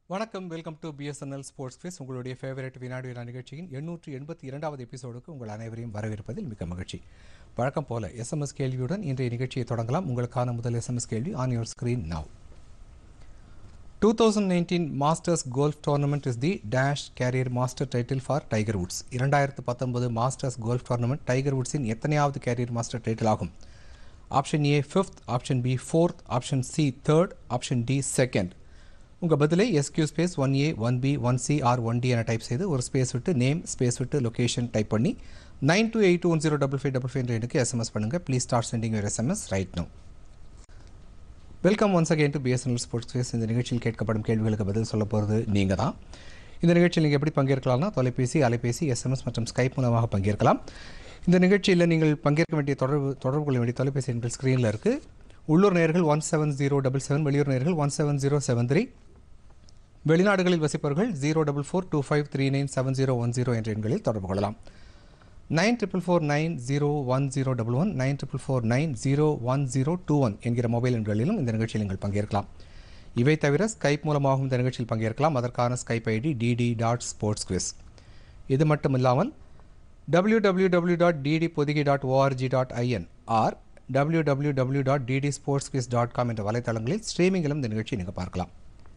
வணக்கம் welcome to BSNL sports quiz உங்களுடைய favourite வினாடி வினா நிகழ்ச்சியின் எண்ணூற்றி எண்பத்தி இரண்டாவது எபிசோடுக்கு உங்கள் அனைவரையும் வரவேற்பதில் மிக்க மகிழ்ச்சி வழக்கம் போல எஸ்எம்எஸ் கேள்வியுடன் இன்றைய நிகழ்ச்சியை தொடங்கலாம் உங்களுக்கான முதல் எஸ்எம்எஸ் கேள்வி on your screen now two thousand nineteen Masters golf tournament is the dash career master title for Tiger Woods இரண்டாயிரத்து பத்தொன்பது மாஸ்டர்ஸ் கோல்ஃப் டோர்னமெண்ட் டைகர் வுட்ஸின் எத்தனையாவது கேரியர் மாஸ்டர் டைட்டில் ஆகும் option A fifth option B fourth option C third option D second உங்கள் பதிலை SQ space one A one B one C or one D என type செய்து ஒரு space விட்டு name space விட்டு லொகேஷன் டைப் பண்ணி nine two eight one zero double five double five எண்ணுக்கு SMS பண்ணுங்கள் please start sending your SMS right no welcome once again to BSNL sports face இந்த நிகழ்ச்சியில் கேட்கப்படும் கேள்விகளுக்கு பதில் சொல்ல போகிறது நீங்கள் தான் இந்த நிகழ்ச்சியில் நீங்கள் எப்படி பங்கேற்கலாம்னா தொலைபேசி அலைபேசி எஸ்எம்எஸ் மற்றும் ஸ்கைப் மூலமாக பங்கேற்கலாம் இந்த நிகழ்ச்சியில் நீங்கள் பங்கேற்க வேண்டிய தொடர்பு தொடர்பு கொள்ள வேண்டிய தொலைபேசி எண்கள் ஸ்க்ரீனில் இருக்குது உள்ளூர் நேயர்கள் one seven zero double seven வெளியூர் நேயர்கள் one seven zero seven three வெளிநாடுகளில் வசிப்பவர்கள் zero double four two five three nine seven zero one zero என்ற எண்களில் தொடர்பு கொள்ளலாம் nine triple four nine zero one zero double one nine triple four nine zero one zero two one என்கிற mobile எண்களிலும் இந்த நிகழ்ச்சியில் நீங்கள் பங்கேற்கலாம் இவை தவிர ஸ்கைப் மூலமாகவும் இந்த நிகழ்ச்சியில் பங்கேற்கலாம் அதற்கான Skype ID DD dot sports quiz இது மட்டும் இல்லாமல் W W W dot DD Podhigai dot ORG dot IN or W W W dot DD sports quiz dot com என்ற வலைத்தளங்களில் ஸ்ட்ரீமிங்கிலும் இந்த நிகழ்ச்சியை நீங்கள் பார்க்கலாம்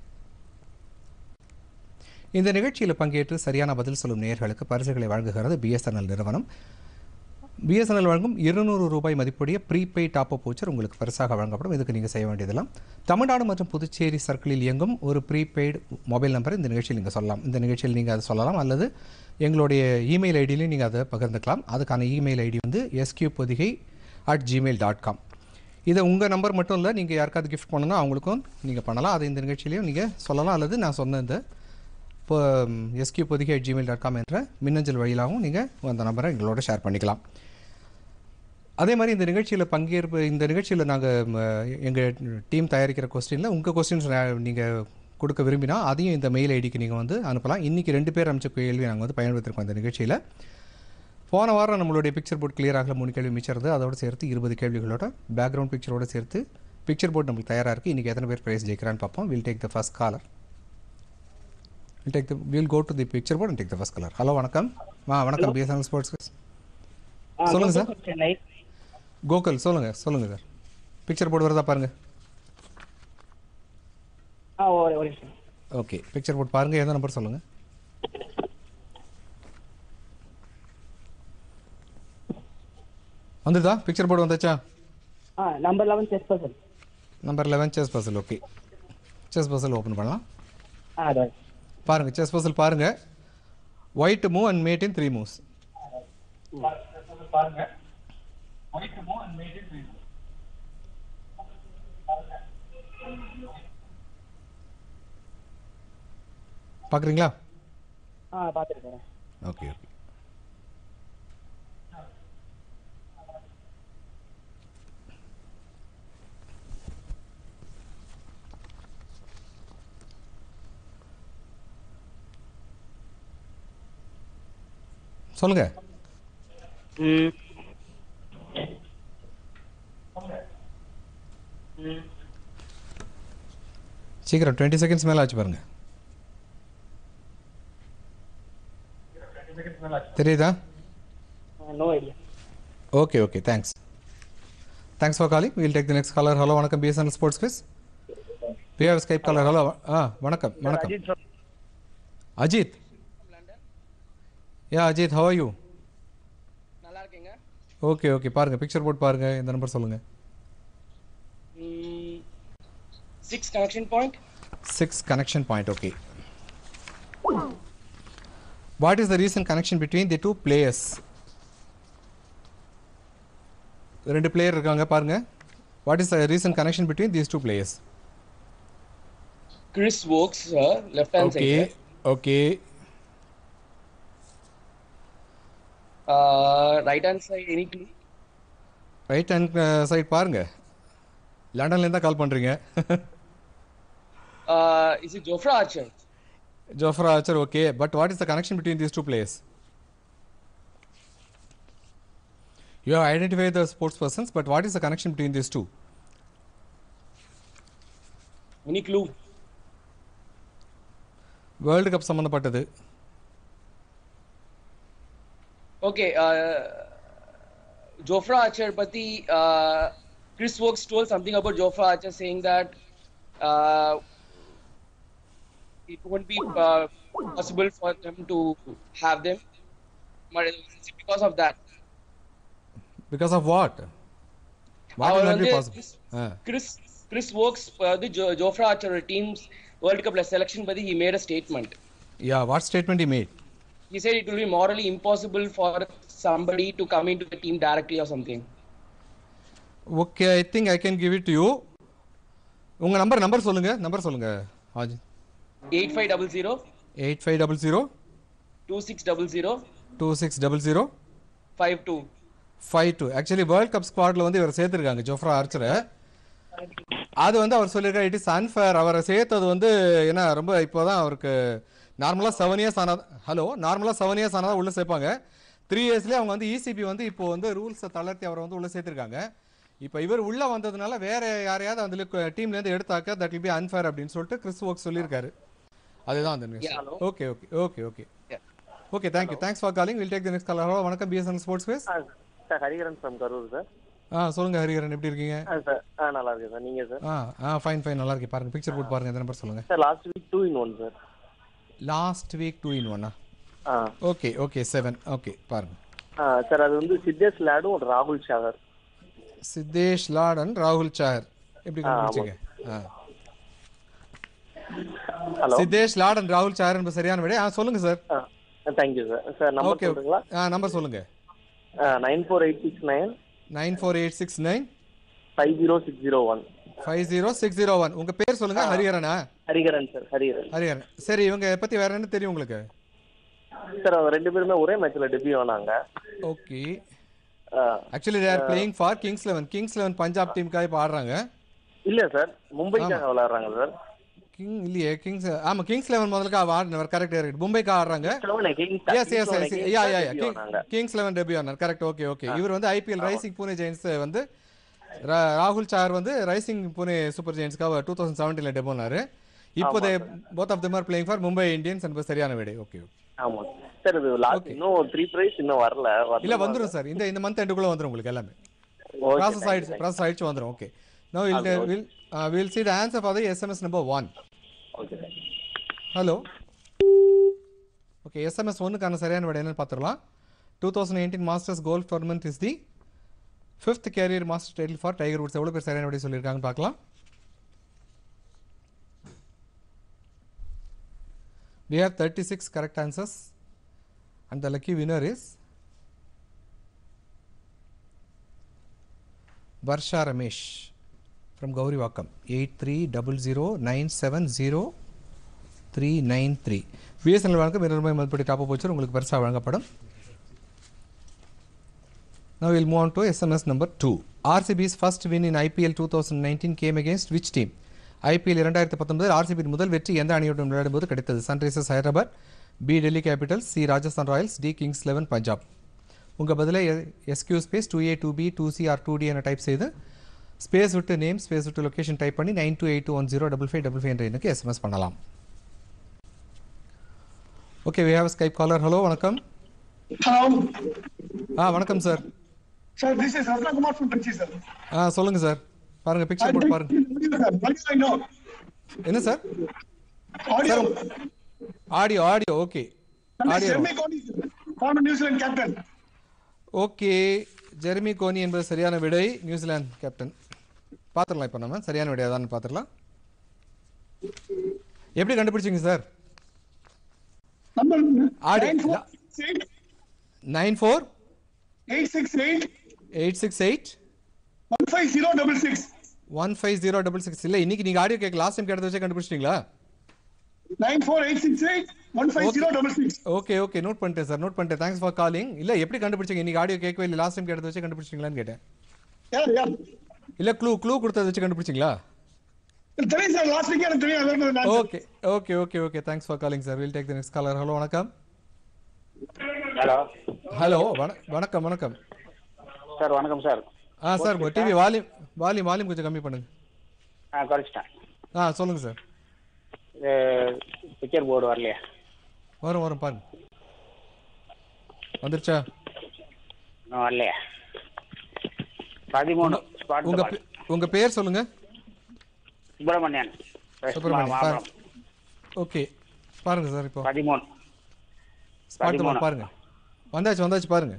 இந்த நிகழ்ச்சியில் பங்கேற்று சரியான பதில் சொல்லும் நேயர்களுக்கு பரிசுகளை வழங்குகிறது பிஎஸ்என்எல் நிறுவனம் பிஎஸ்என்எல் வழங்கும் இருநூறு ரூபாய் மதிப்புடைய ப்ரீபெய்ட் டாப் அப் வவுச்சர் உங்களுக்கு பரிசாக வழங்கப்படும் இதுக்கு நீங்கள் செய்ய வேண்டியதெல்லாம் தமிழ்நாடு மற்றும் புதுச்சேரி சர்க்கிளில் இயங்கும் ஒரு ப்ரீபெய்டு மொபைல் நம்பரை இந்த நிகழ்ச்சியில் நீங்கள் சொல்லலாம் இந்த நிகழ்ச்சியில் நீங்கள் அதை சொல்லலாம் அல்லது எங்களுடைய இமெயில் ஐடியிலையும் நீங்கள் அதை பகிர்ந்துக்கலாம் அதுக்கான இமெயில் ஐடி வந்து SQ Podhigai at Gmail dot com இதை உங்கள் நம்பர் மட்டும் இல்லை நீங்கள் யாருக்காவது கிஃப்ட் பண்ணணும் அவங்களுக்கும் நீங்கள் பண்ணலாம் அதை இந்த நிகழ்ச்சியிலையும் நீங்கள் சொல்லலாம் அல்லது நான் சொன்ன இந்த இப்போ SQ Podhigai at Gmail dot com என்ற மின்னஞ்சல் வழியிலாகவும் நீங்கள் அந்த நம்பரை எங்களோட ஷேர் பண்ணிக்கலாம் அதே மாதிரி இந்த நிகழ்ச்சியில் பங்கேற்பு இந்த நிகழ்ச்சியில் நாங்கள் எங்கள் டீம் தயாரிக்கிற கொஸ்டினில் உங்கள் கொஸ்டின்ஸ் நீங்கள் கொடுக்க விரும்பினா அதையும் இந்த மெயில் ஐடிக்கு நீங்கள் வந்து அனுப்பலாம் இன்றைக்கி ரெண்டு பேர் அமைச்ச கேள்வி நாங்கள் வந்து பயன்படுத்திருக்கோம் இந்த நிகழ்ச்சியில் போன வாரம் நம்மளுடைய பிக்சர் போர்ட் கிளியர் ஆகல மூணு கேள்வி மிச்சறது அதோடு சேர்த்து இருபது கேள்விகளோட பேக்ரவுண்ட் பிக்சரோட சேர்த்து பிக்சர் போர்ட் நம்மளுக்கு தயாராக இருக்குது இன்றைக்கி எத்தனை பேர் ப்ரைஸ் ஜெயிக்கிறான்னு பார்ப்போம் will take the first caller will take the will go to the picture board and take the first caller hello வணக்கம் ஆ வணக்கம் பிஎஸ்என்எல் ஸ்போர்ட்ஸ் சொல்லுங்க சார். சென்னை கோகுல் சொல்லுங்கள் சொல்லுங்கள் சார் பிக்சர் போர்டு வருதா பாருங்கள் ஆ ஒரு ஒரு நிமிஷம் ஓகே பிக்சர் போர்ட் பாருங்கள் எந்த நம்பர் சொல்லுங்கள் வந்துதா பிக்சர் போர்டு வந்தாச்சா ஆ number eleven chess person number eleven chess puzzle okay chess puzzle open பண்ணலாம் ஆ அது பாருங்கள் செஸ் பசல் பாருங்கள் white move and mate in three moves பார்க்குறீங்களா ஆ பார்த்துருக்கேன் ஓகே ஓகே சொல்லுங்க ம் ம் சீக்கிரம் டுவெண்ட்டி செகண்ட்ஸ் மேலே ஆச்சு பாருங்க தெரியுதா no idea okay okay thanks thanks for calling will take the next caller hello வணக்கம் BSNL sports quiz we have Skype caller hello ஆ வணக்கம் வணக்கம் Ajith yeah Ajith how you நல்லா இருக்கீங்க ஓகே ஓகே பாருங்கள் பிக்சர் போட்டு பாருங்கள் இந்த நம்பர் சொல்லுங்கள் six connection point six connection point okay what is the reason connection between the two players ரெண்டு பிளேயர் இருக்காங்க பாருங்க what is the reason connection between these two players Chris Wokes, sir, left hand okay side. Okay Uh, right hand side, any clue? Right hand side பாருங்க லண்டன்லேருந்து தான் கால் பண்ணுறீங்க Uh, is it Jofra Archer? Jofra Archer okay but what is the connection between these two players you how identify the sports persons but what is the connection between these two Any clue? World cup சம்மந்தப்பட்டது Okay, uh, Jofra Archer, Pati, uh, Chris Wokes told something about Jofra Archer saying that uh, it won't be uh, possible for them to have them. But it's because of that. Because of what what அவர் will not be வந்து possible ஆ Chris Chris Wokes, uh, the jo- Jofra Archer team's World Cup selection, Pati, he made a statement. Yeah what statement he made He said it will be morally impossible for somebody to come into the team directly or something. Okay I think I can give it to you உங்கள் number number சொல்லுங்கள் number சொல்லுங்கள் ஆஜ் 8500 eight five double zero 2600 two six double zero 52. Five two actually world cup ஸ்குவாடில் வந்து இவர் சேர்த்துருக்காங்க Jofra ஆர்ச்சரை அது வந்து அவர் சொல்லியிருக்காரு இட் இஸ் அன்ஃபேர் அவரை சேர்த்தது வந்து ஏன்னா ரொம்ப இப்போ தான் அவருக்கு நார்மலாக செவன் இயர்ஸ் ஆனால் ஹலோ நார்மலாக செவன் இயர்ஸ் ஆனால் உள்ளே சேர்ப்பாங்க த்ரீ இயர்ஸ்லேயே அவங்க வந்து இசிபி வந்து இப்போ வந்து ரூல்ஸை தளர்த்தி அவரை வந்து உள்ளே சேர்த்துருக்காங்க இப்போ இவர் உள்ளே வந்ததுனால வேற யாரையாவது அதில் டீம்லேருந்து எடுத்தாக்க தட் வில் பி அன்ஃபேர் அப்படின்னு சொல்லிட்டு கிறிஸ் ஒர்க் சொல்லியிருக்காரு அதுதான் அந்த news Yeah, hello. Okay okay okay okay Yeah. Okay thank you thanks for calling will take the next call hello வணக்கம் பிஎஸ்என் ஸ்போர்ட்ஸ் ஃபேஸ் ஆ sir Hariharan from Karur sir ஆ சொல்லுங்கள் ஹரிஹரன் எப்படி இருக்கீங்க ஆ சார் ஆ நல்லா இருக்கேன் சார் நீங்கள் சார் ஆ ஆ ஃபைன் ஃபைன் நல்லா இருக்கு பாருங்க பிக்சர் போட்டு பாருங்க எந்த நம்பர் சொல்லுங்க sir last week two in one sir last week two இன் ஒன்னா ஆ ஓகே ஓகே செவன் ஓகே பாருங்க ஆ சார் அது வந்து சித்தேஷ் லாடும் ஒரு ராகுல் சாகர் சித்தேஷ் லாட் அண்ட் ராகுல் சார் எப்படி கண்டுபிடிச்சிங்க ஆ ஹலோ சித்தேஷ் லாட் அண்ட் ராகுல் சார் என்பது சரியான விடை ஆ சொல்லுங்க சார் ஆ thank you sir sir number okay சொல்கிறீங்களா ஆ நம்பர் சொல்லுங்க nine four eight six nine nine four eight six nine five zero six zero one five zero six zero one உங்க பேர் சொல்லுங்க ஹரிஹரனா ஹரிகரன் சார் ஹரிகரன் ஹரிஹரன் சரி இவங்க பத்தி வேற என்ன தெரியும் உங்களுக்கு சார் அவங்க ரெண்டு பேருமே ஒரே மேட்ச்சில் டெபியூ ஆனாங்க ஓகே ஆ, actually there playing for Kings Eleven Kings Eleven Punjab டீமுக்காக இப்போ ஆடுறாங்க இல்ல சார் மும்பைக்காக விளையாடுறாங்க சார் கிங் இல்லையே கிங்ஸ் ஆமா கிங்ஸ் லெவன் முதலுக்கு ஆடினவர் கரெக்ட் இருக்கு மும்பைக்கு ஆடுறாங்க செவனே Kings yes yes yes yeah yeah yeah ஆனாங்க கிங்ஸ் லெவன் டெபியூ ஆனார் கரெக்ட் ஓகே ஓகே இவர் வந்து ஐபிஎல் ரைசிங் பூனே ஜெயின்ஸ் வந்து ரா- ராகுல் சார் வந்து ரைசிங் பூனே சூப்பர் ஜெயின்ஸ்க்காக டூ தௌசண்ட் செவன்டீனில் டெபோனாரு இப்போ both of them are playing for Mumbai Indians என்பது சரியான விடை ஓகே ஓகே ஆமா சார் இது லாஸ்ட் இன்னும் த்ரீ பிரைஸ் இன்னும் வரல இல்ல வந்துரும் சார் இந்த இந்த மந்த் எண்டுக்குள்ள வந்துரும் உங்களுக்கு எல்லாமே ப்ராசஸ் ஆயிடுச்சு ப்ராசஸ் ஆயிடுச்சு வந்துரும் okay no will will will see the answer for the SMS number one okay hello okay SMS ஒன்றுக்கான சரியான விடை என்னன்னு பார்த்துடலாம் two thousand eighteen masters golf tournament is the fifth career master title for Tiger Woods எவ்வளோ பேர் சரியான விடை சொல்லியிருக்காங்கன்னு பார்க்கலாம் we have 36 correct answers and the lucky winner is Varsha Ramesh from Gauri Vakam 8300970393 BSNL வழக்கம் இரண்டு ரூபாய் மதிப்படி டாப் போச்சு உங்களுக்கு பரிசாக வழங்கப்படும் Now we'll move on to SMS number 2. RCB's first win in IPL 2019 came against which team? IPL இரண்டாயிரத்தி பத்தொன்பதில் RCB முதல் வெற்றி எந்த அணியுடன் விளையாடும்போது கிடைத்தது Sunrisers Hyderabad B Delhi Capitals C Rajasthan Royals D Kings Eleven Punjab உங்கள் பதிலை SQ space to A to B to C or to D என டைப் செய்து ஸ்பேஸ் விட்டு நேம் ஸ்பேஸ் விட்டு லொகேஷன் டைப் பண்ணி nine two eight two one zero double five double five என்ற எண்ணுக்கு SMS பண்ணலாம் okay we have Skype caller hello வணக்கம் Hello. ஆ வணக்கம் sir Sir, this is Ratna Kumar from Trichy, sir. ஆ சொல்லுங்கள் சார் பாருங்கள் I பிக்சர் போட்டு பாருங்கள் What do I know? என்ன sir Audio. Audio audio okay That is audio Jeremy Coney, sir. former New Zealand captain. ஓகே Jeremy Coney என்பது சரியான விடை நியூசிலாந்து கேப்டன் பார்த்துடலாம் இப்போ நம்ம சரியான விடை அதான்னு பார்த்துடலாம் எப்படி கண்டுபிடிச்சிங்க sir Number Audio. nine four six eight nine four eight six eight eight six eight one five zero double six. One five zero double six இல்லை இன்னைக்கு நீங்கள் ஆடியோ கேட்க லாஸ்ட் டைம் கேட்டதை வச்சே கண்டுபிடிச்சிங்களா Nine four eight six eight one five zero double six. Okay okay note பண்ணிட்டேன் sir note பண்ணிட்டேன் thanks for calling இல்லை எப்படி கண்டுபிடிச்சிங்க இன்னைக்கு ஆடியோ கேட்கவே இல்லை லாஸ்ட் டைம் கேட்டதை வச்சு கண்டுபிடிச்சிங்களான்னு கேட்டேன் Yeah, yeah. இல்லை க்ளூ க்ளூ கொடுத்ததை வச்சு கண்டுபிடிச்சிங்களா எனக்கு தெரியும் சார் லாஸ்ட் வீக் எனக்கு தெரியும் அதான் நான் okay okay okay okay thanks for calling sir will take the next caller hello வணக்கம் ஹலோ ஹலோ வண வணக்கம் வணக்கம் சார் வணக்கம் சார் ஆ sir TV volume volume volume கொஞ்சம் கம்மி பண்ணுங்க ஆ குறைச்சிட்டேன் ஆ சொல்லுங்கள் சார் பிக்சர் போர்டு வரலையா வரும் வரும் பாருங்க வந்துருச்சா இன்னும் வரலையா பதிமூணு ஸ்பாட் உங்க பே- உங்க பேர் சொல்லுங்க சுப்பிரமணியன் West சுப்பிரமணியன் மாம்பலம். பாருங்க ஓகே பாருங்க சார் இப்போ பதிமூணு ஸ்பாட் பதிமூணு. பாருங்க வந்தாச்சு வந்தாச்சு பாருங்க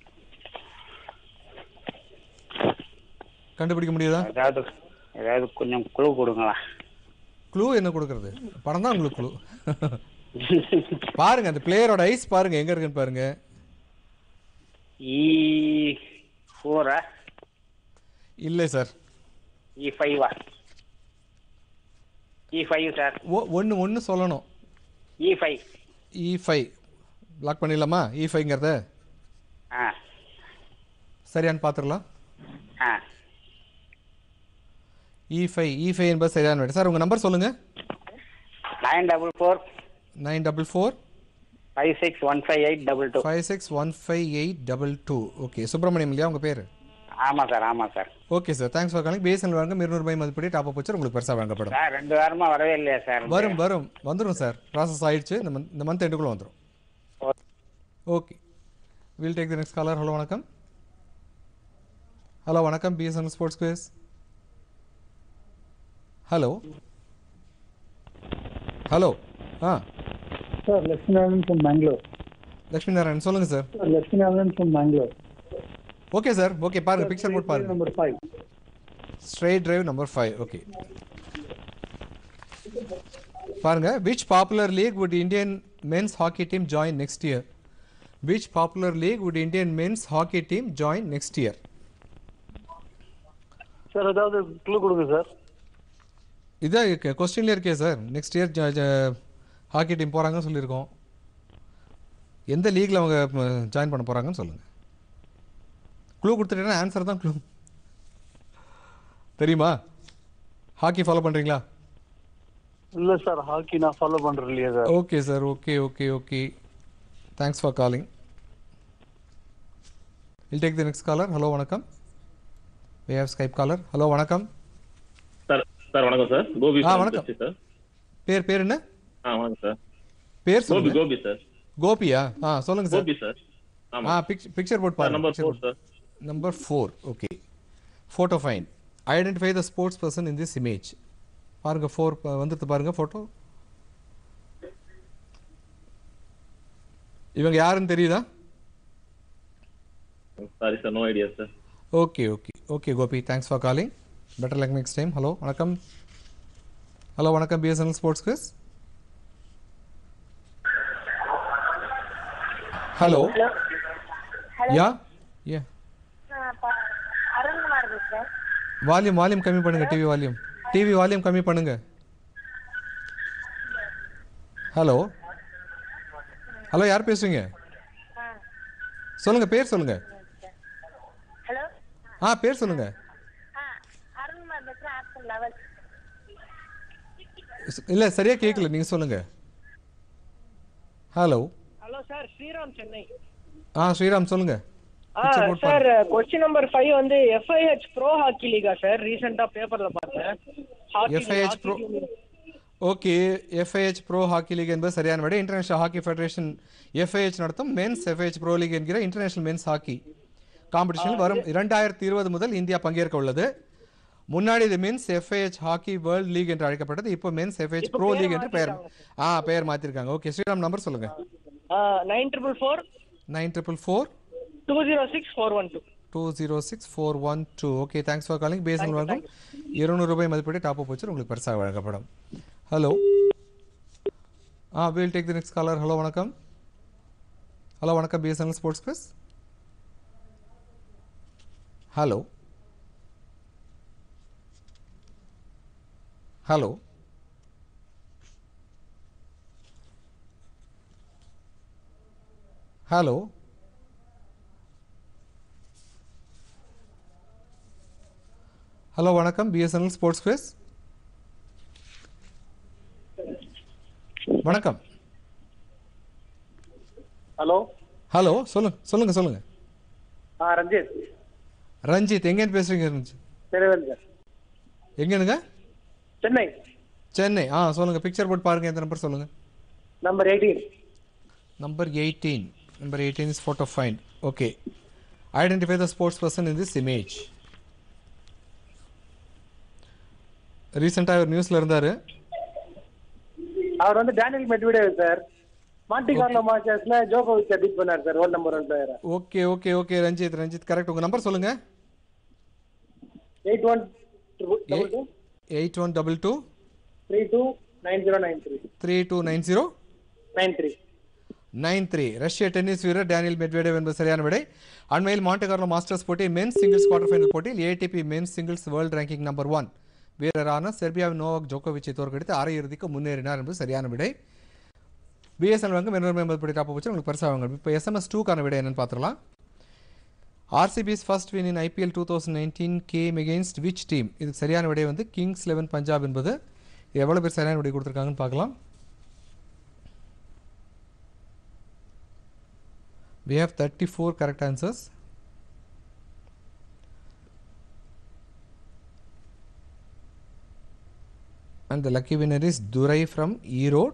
கண்டுபிடிக்க முடியுதா ஏதாவது ஏதாவது கொஞ்சம் குழு கொடுங்களா க்ளூ என்ன கொடுக்கறது படம் தான் உங்களுக்கு க்ளூ பாருங்க அந்த பிளேயரோட ஐஸ் பாருங்க எங்க இருக்குன்னு பாருங்க இ ஃபோரா இல்லை சார் இ ஃபைவா இ ஃபைவ் சார் ஒ ஒன்று ஒன்று சொல்லணும் E five E five lock பண்ணிடலாமா இ ஃபைவ்ங்கிறத ஆ சரியான்னு பார்த்துடலாம் ஆ இ ஃபைவ் இ ஃபைவ் என்பது சரியான விடை சார் உங்கள் நம்பர் சொல்லுங்கள் nine double four nine double four five six one five eight double two five six one five eight double two okay Subramaniam இல்லையா உங்கள் பேர் ஆமாம் சார் ஆமாம் sir okay sir thanks for calling BSNL வழங்க இருநூறு ரூபாய் மதிப்படி டாப் அப் வச்சு உங்களுக்கு பெருசாக வழங்கப்படும் சார் ரெண்டு வாரமாக வரவே இல்லையா சார் வரும் வரும் வந்துடும் சார் ப்ராசஸ் ஆயிடுச்சு இந்த மந்த் இந்த மந்த் எண்டுக்குள்ளே வந்துடும் okay will take the next caller hello வணக்கம் ஹலோ வணக்கம் BSNL sports quiz hello hello ஆ Sir, Lakshminarayan from Bangalore. Lakshmi Narayanan சொல்லுங்கள் sir Sir, Lakshminarayan from Bangalore. Okay sir okay பாருங்கள் பிக்சர் போட்டு பாருங்கள் Number five. Straight drive number five okay பாருங்க which popular league would Indian men's hockey team join next year which popular league would Indian men's hockey team join next year sir ஏதாவது clue கொடுங்க sir இதான் கொஸ்டின்லேயே இருக்கே sir next year hockey team போகிறாங்கன்னு சொல்லியிருக்கோம் எந்த லீக்ல அவங்க ஜாயின் பண்ண போகிறாங்கன்னு சொல்லுங்கள் க்ளூ கொடுத்துட்டேன்னா ஆன்சர் தான் க்ளூ தெரியுமா ஹாக்கி ஃபாலோ பண்ணுறீங்களா இல்ல சார் ஹாக்கி நான் ஃபாலோ பண்றது இல்லையா sir okay sir okay okay okay thanks for calling will take the next caller hello வணக்கம் we have Skype caller hello வணக்கம் சார் சார் வணக்கம் சார் கோபி ஆ, சார் வணக்கம். திருச்சி சார் பேர் பேர் என்ன ஆ வணக்கம் சார் பேர் கோபி சொல்லுங்க கோபி சார் கோபியா ஆ சொல்லுங்க சார் கோபி சார் ஆமா ஆ பிக்சர் பிக்சர் போட்டு சார் பாருங்க number four sir number four okay photo fine identify the sports person in this image பாருங்க ஃபோர் வந்துட்டு பாருங்க ஃபோட்டோ இவங்க யாருன்னு தெரியுதா sorry sir no idea sir okay okay okay Gopi thanks for calling better luck next time hello வணக்கம் hello வணக்கம் BSNL sports quiz hello yeah yeah Arunkumar பேசுறேன் volume volume கம்மி பண்ணுங்க டிவி வால்யூம் டிவி வால்யூம் கம்மி பண்ணுங்க ஹலோ ஹலோ யார் பேசுறீங்க சொல்லுங்க பேர் சொல்லுங்க ஹலோ ஆ பேர் சொல்லுங்க ஆ அருண்குமார் பேசுறேன் ஆப்ஷன் லெவல் இல்ல சரியா கேட்கல நீங்க சொல்லுங்க hello hello sir Sriram Chennai ஆ ஸ்ரீராம் சொல்லுங்க ஆ Picture போட்டு சார் கொஸ்டின் நம்பர் ஃபைவ் வந்து எஃப்ஐஹெச் ப்ரோ ஹாக்கி லீகா சார் ரீசெண்டாக பேப்பரில் பார்த்தேன் hockey FIH Pro. Okay FIH pro hockey league என்பது சரியான விட இன்டர்நேஷனல் ஹாக்கி ஃபெடரேஷன் எஃப்ஐஹெச் நடத்தும் மென்ஸ் எஃப்ஐஹெச் ப்ரோ லீக் என்கிற இன்டர்நேஷனல் மென்ஸ் ஹாக்கி காம்படிஷனில் வரும் இரண்டாயிரத்தி இருபது முதல் இந்தியா பங்கேற்க உள்ளது முன்னாடி இது men's FIH hockey world league என்று அழைக்கப்பட்டது இப்போ மென்ஸ் எஃப்ஐஹெச் ப்ரோ லீக் என்று பெயர் ஆ பெயர் மாற்றிருக்காங்க ஓகே ஸ்ரீராம் நம்பர் சொல்லுங்க nine triple four nine triple four two zero six four one two two zero six four one two okay thanks for calling பேசல் வழங்கும் இருநூறு ரூபாய் மதிப்பீடு டாப் அப் வச்சு உங்களுக்கு பரிசாக வழங்கப்படும் ஹலோ ஆ will take the next caller hello வணக்கம் ஹலோ வணக்கம் BSNL sports plus hello hello hello hello வணக்கம் பிஎஸ்என்எல் ஸ்போர்ட்ஸ் குவிஸ் வணக்கம் ஹலோ ஹலோ சொல்லுங்க சொல்லுங்க சொல்லுங்க ஆ ரஞ்சித் ரஞ்சித் எங்கேருந்து பேசுறீங்க ரஞ்சித் திருவேல் சார் எங்கேனுங்க சென்னை சென்னை ஆ சொல்லுங்கள் பிக்சர் போட்டு பாருங்கள் எந்த நம்பர் சொல்லுங்கள் number eighteen Number 18. Number 18 is photo find. Okay. Identify the sports person in this image. ரீசெண்டாக ஒரு நியூஸில் இருந்தார் அவர் வந்து Daniel Medvedev sir Monte Carlo மாஸ்டர்ஸ்ல ஜோகோவிச் பீட் பண்ணார் sir world number one player okay okay okay Ranjith Ranjith correct உங்கள் நம்பர் சொல்லுங்கள் eight one double two eight one double two three two nine zero nine three three two nine zero nine three nine three ரஷ்ய tennis வீரர் Daniel Medvedev என்பது சரியான விடை அண்மையில் Monte Carlo masters போட்டி men's singles quarter final போட்டியில் ATP men's singles world ranking number one வீரரான செர்பியாவின் நோவாக் ஜோகோவிச்சை தோற்கடித்து அரையிறுதிக்கு முன்னேறினார் என்பது சரியான விடை பிஎஸ்எல் வங்கம் இரநூறு ஐம்பது படி டாப் வச்சு உங்களுக்கு பரிசா வாங்க இப்போ எஸ்எம்எஸ் டூக்கான விடை என்னன்னு பார்த்துக்கலாம் RCB's first win in IPL two thousand nineteen game against which team இதுக்கு சரியான விடை வந்து கிங்ஸ் லெவன் பஞ்சாப் என்பது இது எவ்வளோ பேர் சரியான விடை கொடுத்துருக்காங்கன்னு பார்க்கலாம் We have 34 correct answers. And the lucky winner is Durai from Erode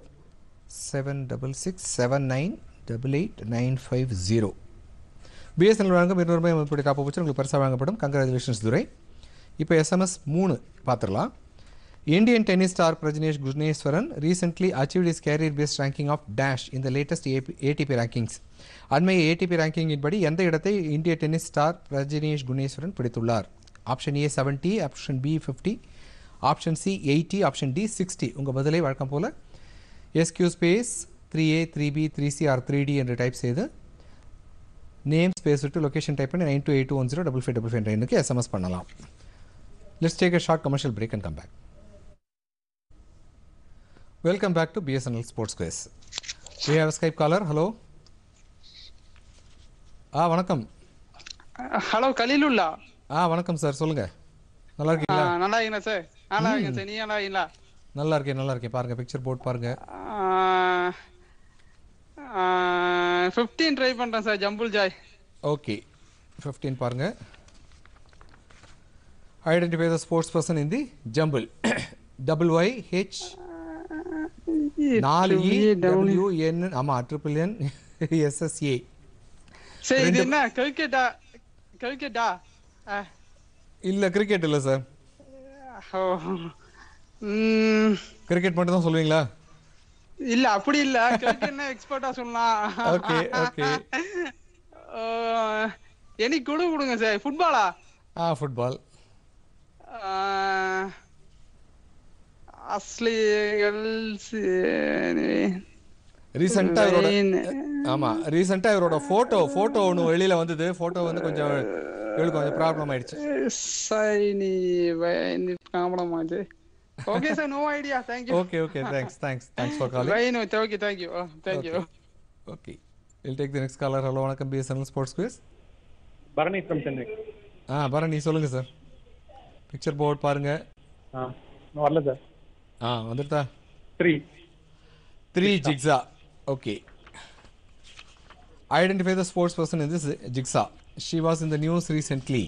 7667988950. BSNL வழங்கும் இருநூறு ரூபாய் மதிப்புடைய டாப் வச்சு உங்களுக்கு பரிசாக வழங்கப்படும் கங்க்ராச்சுலேஷன்ஸ் துரை இப்போ எஸ்எம்எஸ் மூணு பார்த்துடலாம் Indian tennis star Prajnesh Gunneswaran recently achieved his career-based ranking of dash in the latest AP ATP rankings. அண்மைய ஏடிபி ரேங்கிங்கின் படி எந்த இடத்தை இந்திய டென்னிஸ் ஸ்டார் பிரஜினேஷ் குணேஸ்வரன் பிடித்துள்ளார் option A seventy option B fifty option C eighty option D sixty உங்கள் பதிலை வழக்கம் போல் SQ space three A three B three C or three D என்று டைப் செய்து நேம் ஸ்பேஸ் விட்டு லொகேஷன் டைப் பண்ணி nine two eight two one zero double five double five எண்ணுக்கு SMS பண்ணலாம் let's take a short commercial break and come back Welcome back to BSNL Sports Quiz. We have a Skype caller. Hello. ஆ வணக்கம் hello Khaleelullah ஆ வணக்கம் sir சொல்லுங்க நல்லா ஆ, இருக்கீங்களா நல்லா இருக்கீங்களா சார் நல்லா இருக்கேன் சார் நீ நல்லா இருக்கீங்களா நல்லா இருக்கேன் நல்லா இருக்கேன் பாருங்க பிக்சர் போட்டு பாருங்க ஃபிஃப்டீன் ட்ரை பண்றேன் sir jumble joy okay fifteen பாருங்க identify the sports person in the jumble double Y H நாலு இ டபிள்யூ என் ஆமா ட்ரிபிள் என் எஸ்எஸ்ஏ சரி இது என்ன கிரிக்கெட்டா கிரிக்கெட்டா இல்ல கிரிக்கெட் இல்ல சார் ஓ ம், கிரிக்கெட் மட்டும் தான் சொல்லுவீங்களா இல்ல அப்படி இல்ல கிரிக்கெட்னா எக்ஸ்பர்ட்டா சொல்லலாம் ஓகே ஓகே எனக்கு கொடு கொடுங்க சார் ஃபுட்பாலா ஆ ஃபுட்பால் அஸ்லி ரீசெண்டா இவரோட ஆமா ரீசெண்டா இவரோட போட்டோ போட்டோ ஒன்று வெளியில வந்தது போட்டோ வந்து கொஞ்சம் இவளுக்கு கொஞ்சம் ப்ராப்ளம் ஆயிடுச்சு சைனி ப்ராப்ளம் ஆச்சு okay sir no idea thank you okay okay thanks thanks thanks for calling Right, no, thank you, thank you. Oh, thank you. Okay will take the next caller hello வணக்கம் BSNL sports quiz Bharani from Chennai ஆ பரணி சொல்லுங்க sir picture board பாருங்க ஆ இன்னும் வரல sir ஆ வந்துட்டா three three jigsaw okay identify the sports person in this jigsaw she was in the news recently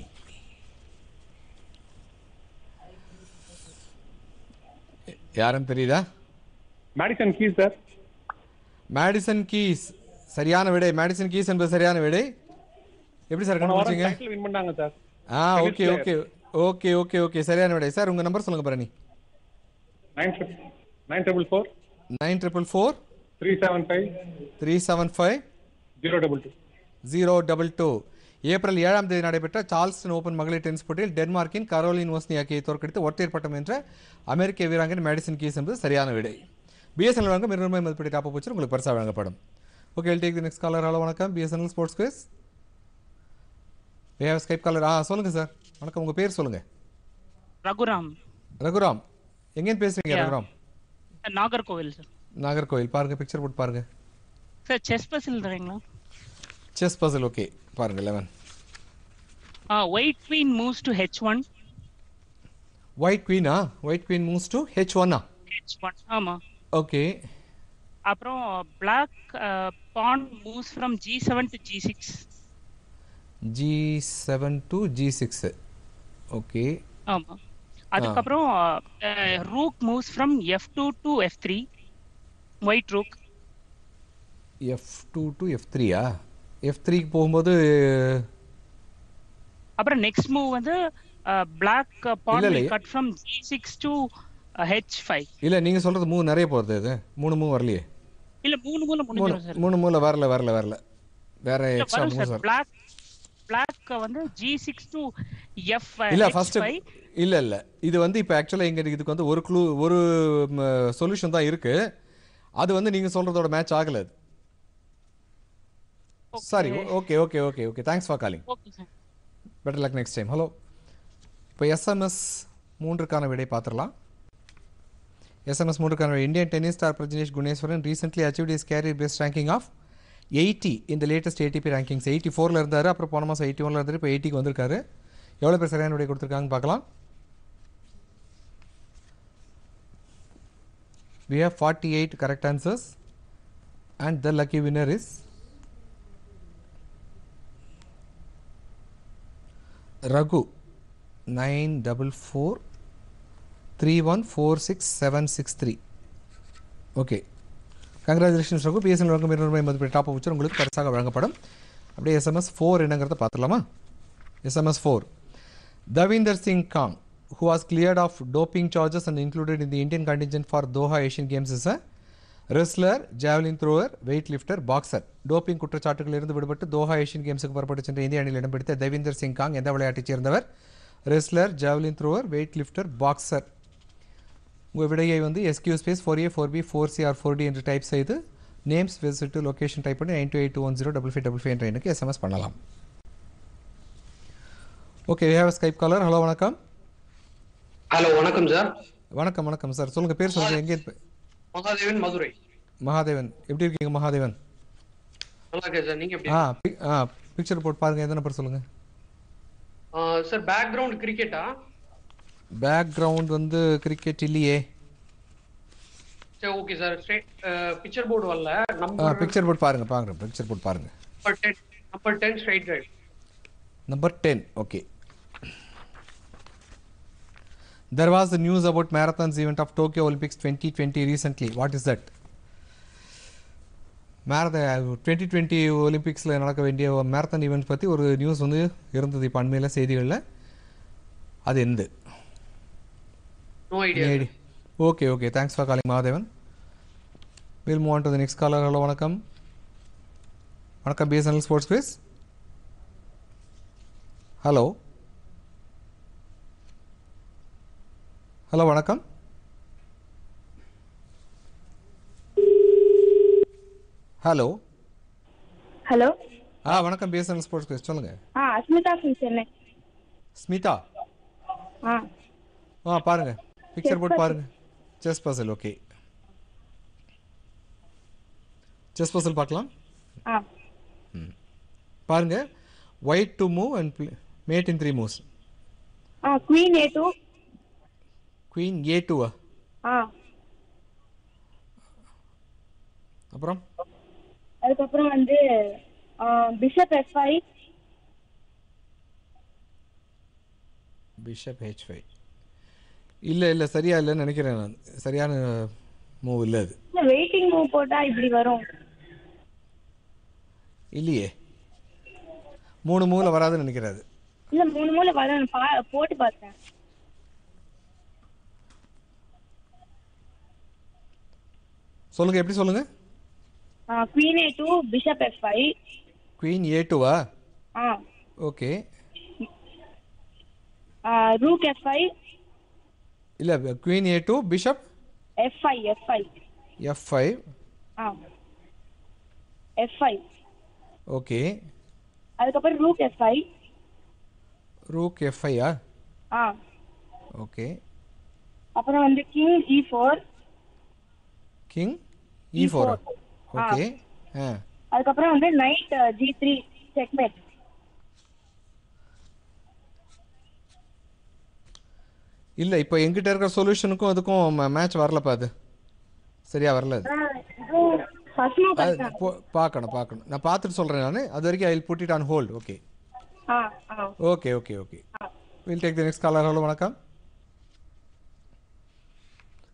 யாருன்னு தெரியுதா Madison Keys sir Madison Keys சரியான விடை மேடிசன் கீஸ் என்பது சரியான விடை எப்படி சார் போன வாரம் கண்டுபிடிச்சீங்க டைட்டில் வின் பண்ணாங்க சார் ஆ okay okay okay okay okay சரியான விடை சார் உங்கள் நம்பர் சொல்லுங்கள் Bharani nine nine double four nine triple four three seven five three seven five zero double two zero double two April ஏழாம் தேதி நடைபெற்ற சார்ல்ஸ்டன் ஓபன் மகளிர் டென்னிஸ் போட்டியில் டென்மார்க்கின் கரோலின் ஓஸ்னியாக்கியை தோற்கடித்து ஒற்றையர் பட்டம் என்ற அமெரிக்க வீராங்கன் மேடிசன் கீஸ் என்பது சரியான விடை பிஎஸ்என்எல் வழங்கும் இருநூறு மதிப்பீடு டாப் போச்சு உங்களுக்கு பரிசா வழங்கப்படும் okay take the next caller hello வணக்கம் BSNL sports quiz we have Skype caller ஆ சொல்லுங்க சார் வணக்கம் உங்க பேர் சொல்லுங்க ரகுராம் ரகுராம் எங்கேருந்து பேசுறீங்க Yeah. ரகுராம் நாகர்கோவில் சார் நாகர்கோவில் பாருங்க பிக்சர் போட்டு பாருங்க சார் செஸ் பசில் தரீங்களா செஸ் பசில் ஓகே பாருங்க லெவன் ஆ white queen moves to H one white குவீனா white queen moves to H ஒன்னா ஹெச் ஒன் ஆமாம் ஓகே அப்புறம் black pawn moves from G seven to G six G seven to G six okay ஆமாம் அதுக்கப்புறம் rook moves from F two to F three white rook F two to F த்ரீயா F த்ரீக்கு போகும்போது அப்புறம் next move வந்து black pawn இல்ல, வில் இல்ல. Cut from G six to H five இல்லை நீங்கள் சொல்கிறது மூணு நிறைய போகிறது இது மூணு மூணு வரலையே இல்ல மூணு மூணு மூணு முடிஞ்சிடும் சார் மூணு மூணு வரல வரல வரல வேற இல்ல, எக்ஸ்ட்ரா வரும் மூணு சார் வரல பிளாக் பிளாக் வந்து ஜி சிக்ஸ் டு எஃப் இல்ல ஃபர்ஸ்ட் இல்ல இல்ல இது வந்து இப்போ ஆக்சுவலாக இங்க இதுக்கு வந்து ஒரு க்ளூ ஒரு சொல்யூஷன் தான் இருக்கு அது வந்து நீங்க சொல்றதோட மேட்ச் ஆகல அது sorry okay okay okay okay thanks for calling okay sir better luck next time hello இப்போ எஸ்எம்எஸ் மூன்றுக்கான விடை பார்த்துடலாம் எஸ்எம்எஸ் மூன்றுக்கான விடை Indian tennis star Prajnesh Gunneswaran recently achieve is career best ranking of eighty இந்த லேட்டஸ்ட் ஏடிபி ரேங்கிங்ஸ் எயிட்டி ஃபோரில் இருந்தார் அப்புறம் போன மாதம் எயிட்டி ஒனில் இருந்தார் இப்போ எயிட்டிக்கு வந்திருக்காரு எவ்வளோ பேர் சரியான விடை கொடுத்துருக்காங்கன்னு பார்க்கலாம் we have 48 correct answers and the lucky winner is Raghu 944 3146763 okay congratulations Raghu BSN வழங்கும் இருநூறு மதிப்பீடு டாப் வச்சு உங்களுக்கு பரிசாக வழங்கப்படும் அப்படியே எஸ்எம்எஸ் ஃபோர் என்னங்கிறத பார்த்துடலாமா SMS four Davinder Singh Kang, who was cleared of doping charges and included in the Indian contingent for Doha Asian Games, is a wrestler, javelin thrower, weightlifter, boxer. Doping குற்றச்சாட்டுகளிலிருந்து விடுபட்டு Doha Asian கேம்ஸுக்கு புறப்பட்டு சென்ற இந்திய அணியில் இடம் பிடித்த தேவிந்தர் சிங் காங் எந்த விளையாட்டைச் சேர்ந்தவர் wrestler javelin thrower weightlifter boxer உங்கள் விடையை வந்து SQ space four A four B four C or four D என்று டைப் செய்து நேம்ஸ் விசிட்டு லொகேஷன் டைப் பண்ணி nine two eight two one zero double five double five என்ற எண்ணுக்கு SMS பண்ணலாம் okay we have Skype caller hello வணக்கம் hello வணக்கம் sir வணக்கம் வணக்கம் சார் சொல்லுங்கள் பேர் சொல்லுங்கள் எங்கே மகாதேவன் மதுரை மகாதேவன் எப்படி இருக்கீங்க மகாதேவன் நல்லா இருக்கேன் சார் நீங்க எப்படி ஆ பி- ஆ பிக்சர் போட்டு பாருங்கள் எந்த நம்பர் சொல்லுங்கள் சார் பேக்ரவுண்ட் கிரிக்கெட்டா பேக்ரவுண்ட் வந்து கிரிக்கெட் இல்லையே சரி okay sir straight picture board வரல ஆ நம்பர் பிக்சர் போட்டு பாருங்கள் பாருங்க பிக்சர் போட்டு பாருங்கள் number ten number ten straight right Number 10, okay. There was the news about marathons event of Tokyo Olympics 2020 recently. What is that? மேரத டுவெண்ட்டி டுவெண்ட்டி ஒலிம்பிக்ஸில் நடக்க வேண்டிய மேரத்தான் ஈவெண்ட் பற்றி ஒரு நியூஸ் வந்து இருந்தது இப்போ அண்மையில் செய்திகளில் அது எந்த no idea okay okay thanks for calling Mahadevan will move on to the next caller hello வணக்கம் வணக்கம் BSNL sports quiz hello hello வணக்கம் ஹலோ ஹலோ ஆ வணக்கம் பிஎஸ்என்எல் ஸ்போர்ட்ஸ் குவிஸ் சொல்லுங்கள் ஆ அஸ்மிதா ஃப்ரம் சென்னை ஸ்மிதா ஆ ஆ பாருங்க பிக்சர் Chess போட்டு puzzle. பாருங்க chess puzzle okay chess puzzle பார்க்கலாம் ஆ பாருங்க white to move and mate in three moves ஆ queen A two queen A டூவா ஆ அப்புறம் அதுக்கப்புறம் வந்து bishop F five bishop H five இல்லை இல்லை சரியா இல்லைன்னு நினைக்கிறேன் நான் சரியான மூவ் இல்லை அது இல்ல வெயிட்டிங் மூவ் போட்டா இப்படி வரும் இல்லையே மூணு மூவில் வராதுன்னு நினைக்கிறேன் அது இல்ல மூணு மூல வரும் பா போட்டு பார்த்தேன் சொல்லுங்க எப்படி சொல்லுங்க queen A two bishop F five queen A டூவா ஆ ஓகே ரூக் எஃப் ஃபைவ் இல்லை queen A two bishop F five F five F five ஆ எஃப் ஃபைவ் ஓகே அதுக்கப்புறம் rook F five rook F ஃபைவா ஆ ஓகே அப்புறம் வந்து king E four king E ஃபோரா ஓகே ஆ அதுக்கப்புறம் வந்து நைட் ஜி த்ரீ செக்மேட் இல்லை இப்போ எங்கிட்ட இருக்கிற சொல்யூஷனுக்கும் அதுக்கும் மேட்ச் வரலப்பா அது சரியா வரல அது இதுவும் ஃபர்ஸ்ட் மூவ் அது கரெக்ட் போ- பார்க்கணும் பார்க்கணும் நான் பார்த்துட்டு சொல்கிறேன் நான் அது வரைக்கும் I put it on hold okay ஆ ஆ okay okay okay will take the next caller hello வணக்கம்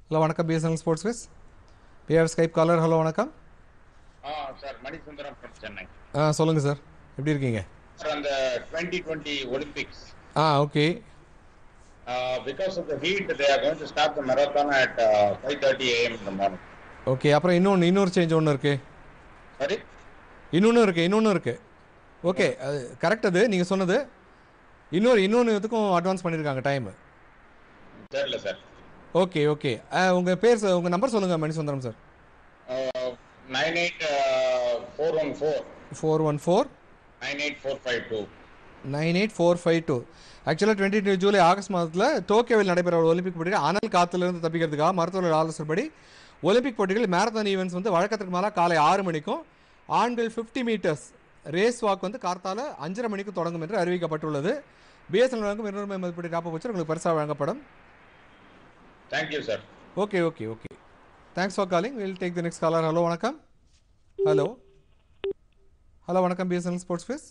ஹலோ வணக்கம் பிஎஸ்என்எல் ஸ்போர்ட்ஸ் விஸ் பிஆர் ஸ்கைப் காலர் ஹலோ வணக்கம் ஆ சார் மணிசுந்தரம் from சென்னை ஆ சொல்லுங்கள் சார் எப்படி இருக்கீங்க சார் அந்த டுவெண்ட்டி டுவெண்ட்டி ஒலிம்பிக்ஸ் ஆ okay because of the heat they are going to start the marathon at five thirty AM இந்த மார்னிங் ஓகே அப்புறம் இன்னொன்று இன்னொரு சேஞ்ச் ஒன்று இருக்குது சரி இன்னொன்று இருக்குது இன்னொன்று இருக்குது ஓகே அது கரெக்ட் அது நீங்கள் சொன்னது இன்னொரு இன்னொன்று இதுக்கும் அட்வான்ஸ் பண்ணியிருக்காங்க டைமு தெரியல சார் ஓகே ஓகே உங்கள் பேர் சார் உங்கள் நம்பர் சொல்லுங்கள் Manisundaram sir nine eight four one four four one four nine eight four five two nine eight four five two ஆக்சுவலாக டுவெண்ட்டி டூ ஜூலை ஆகஸ்ட் மாதத்தில் டோக்கியோவில் நடைபெற ஒலிம்பிக் போட்டிகள் அனல் காற்றுலேருந்து தப்பிக்கிறதுக்காக மருத்துவர்கள் ஆலோசனைப்படி ஒலிம்பிக் போட்டிகள் மேரத்தான் ஈவெண்ட்ஸ் வந்து வழக்கத்துக்கு மேலே காலை ஆறு மணிக்கும் ஆண்கள் ஃபிஃப்டி மீட்டர்ஸ் ரேஸ் வாக் வந்து கார்த்தால அஞ்சரை மணிக்கு தொடங்கும் என்று அறிவிக்கப்பட்டுள்ளது பிஎஸ்என்எல் வழங்கும் இருநூறு மதிப்பீடு காப்ப வச்சு உங்களுக்கு பரிசாக வழங்கப்படும் thank you sir okay okay okay thanks for calling will take the next caller hello வணக்கம் ஹலோ ஹலோ வணக்கம் BSNL sports face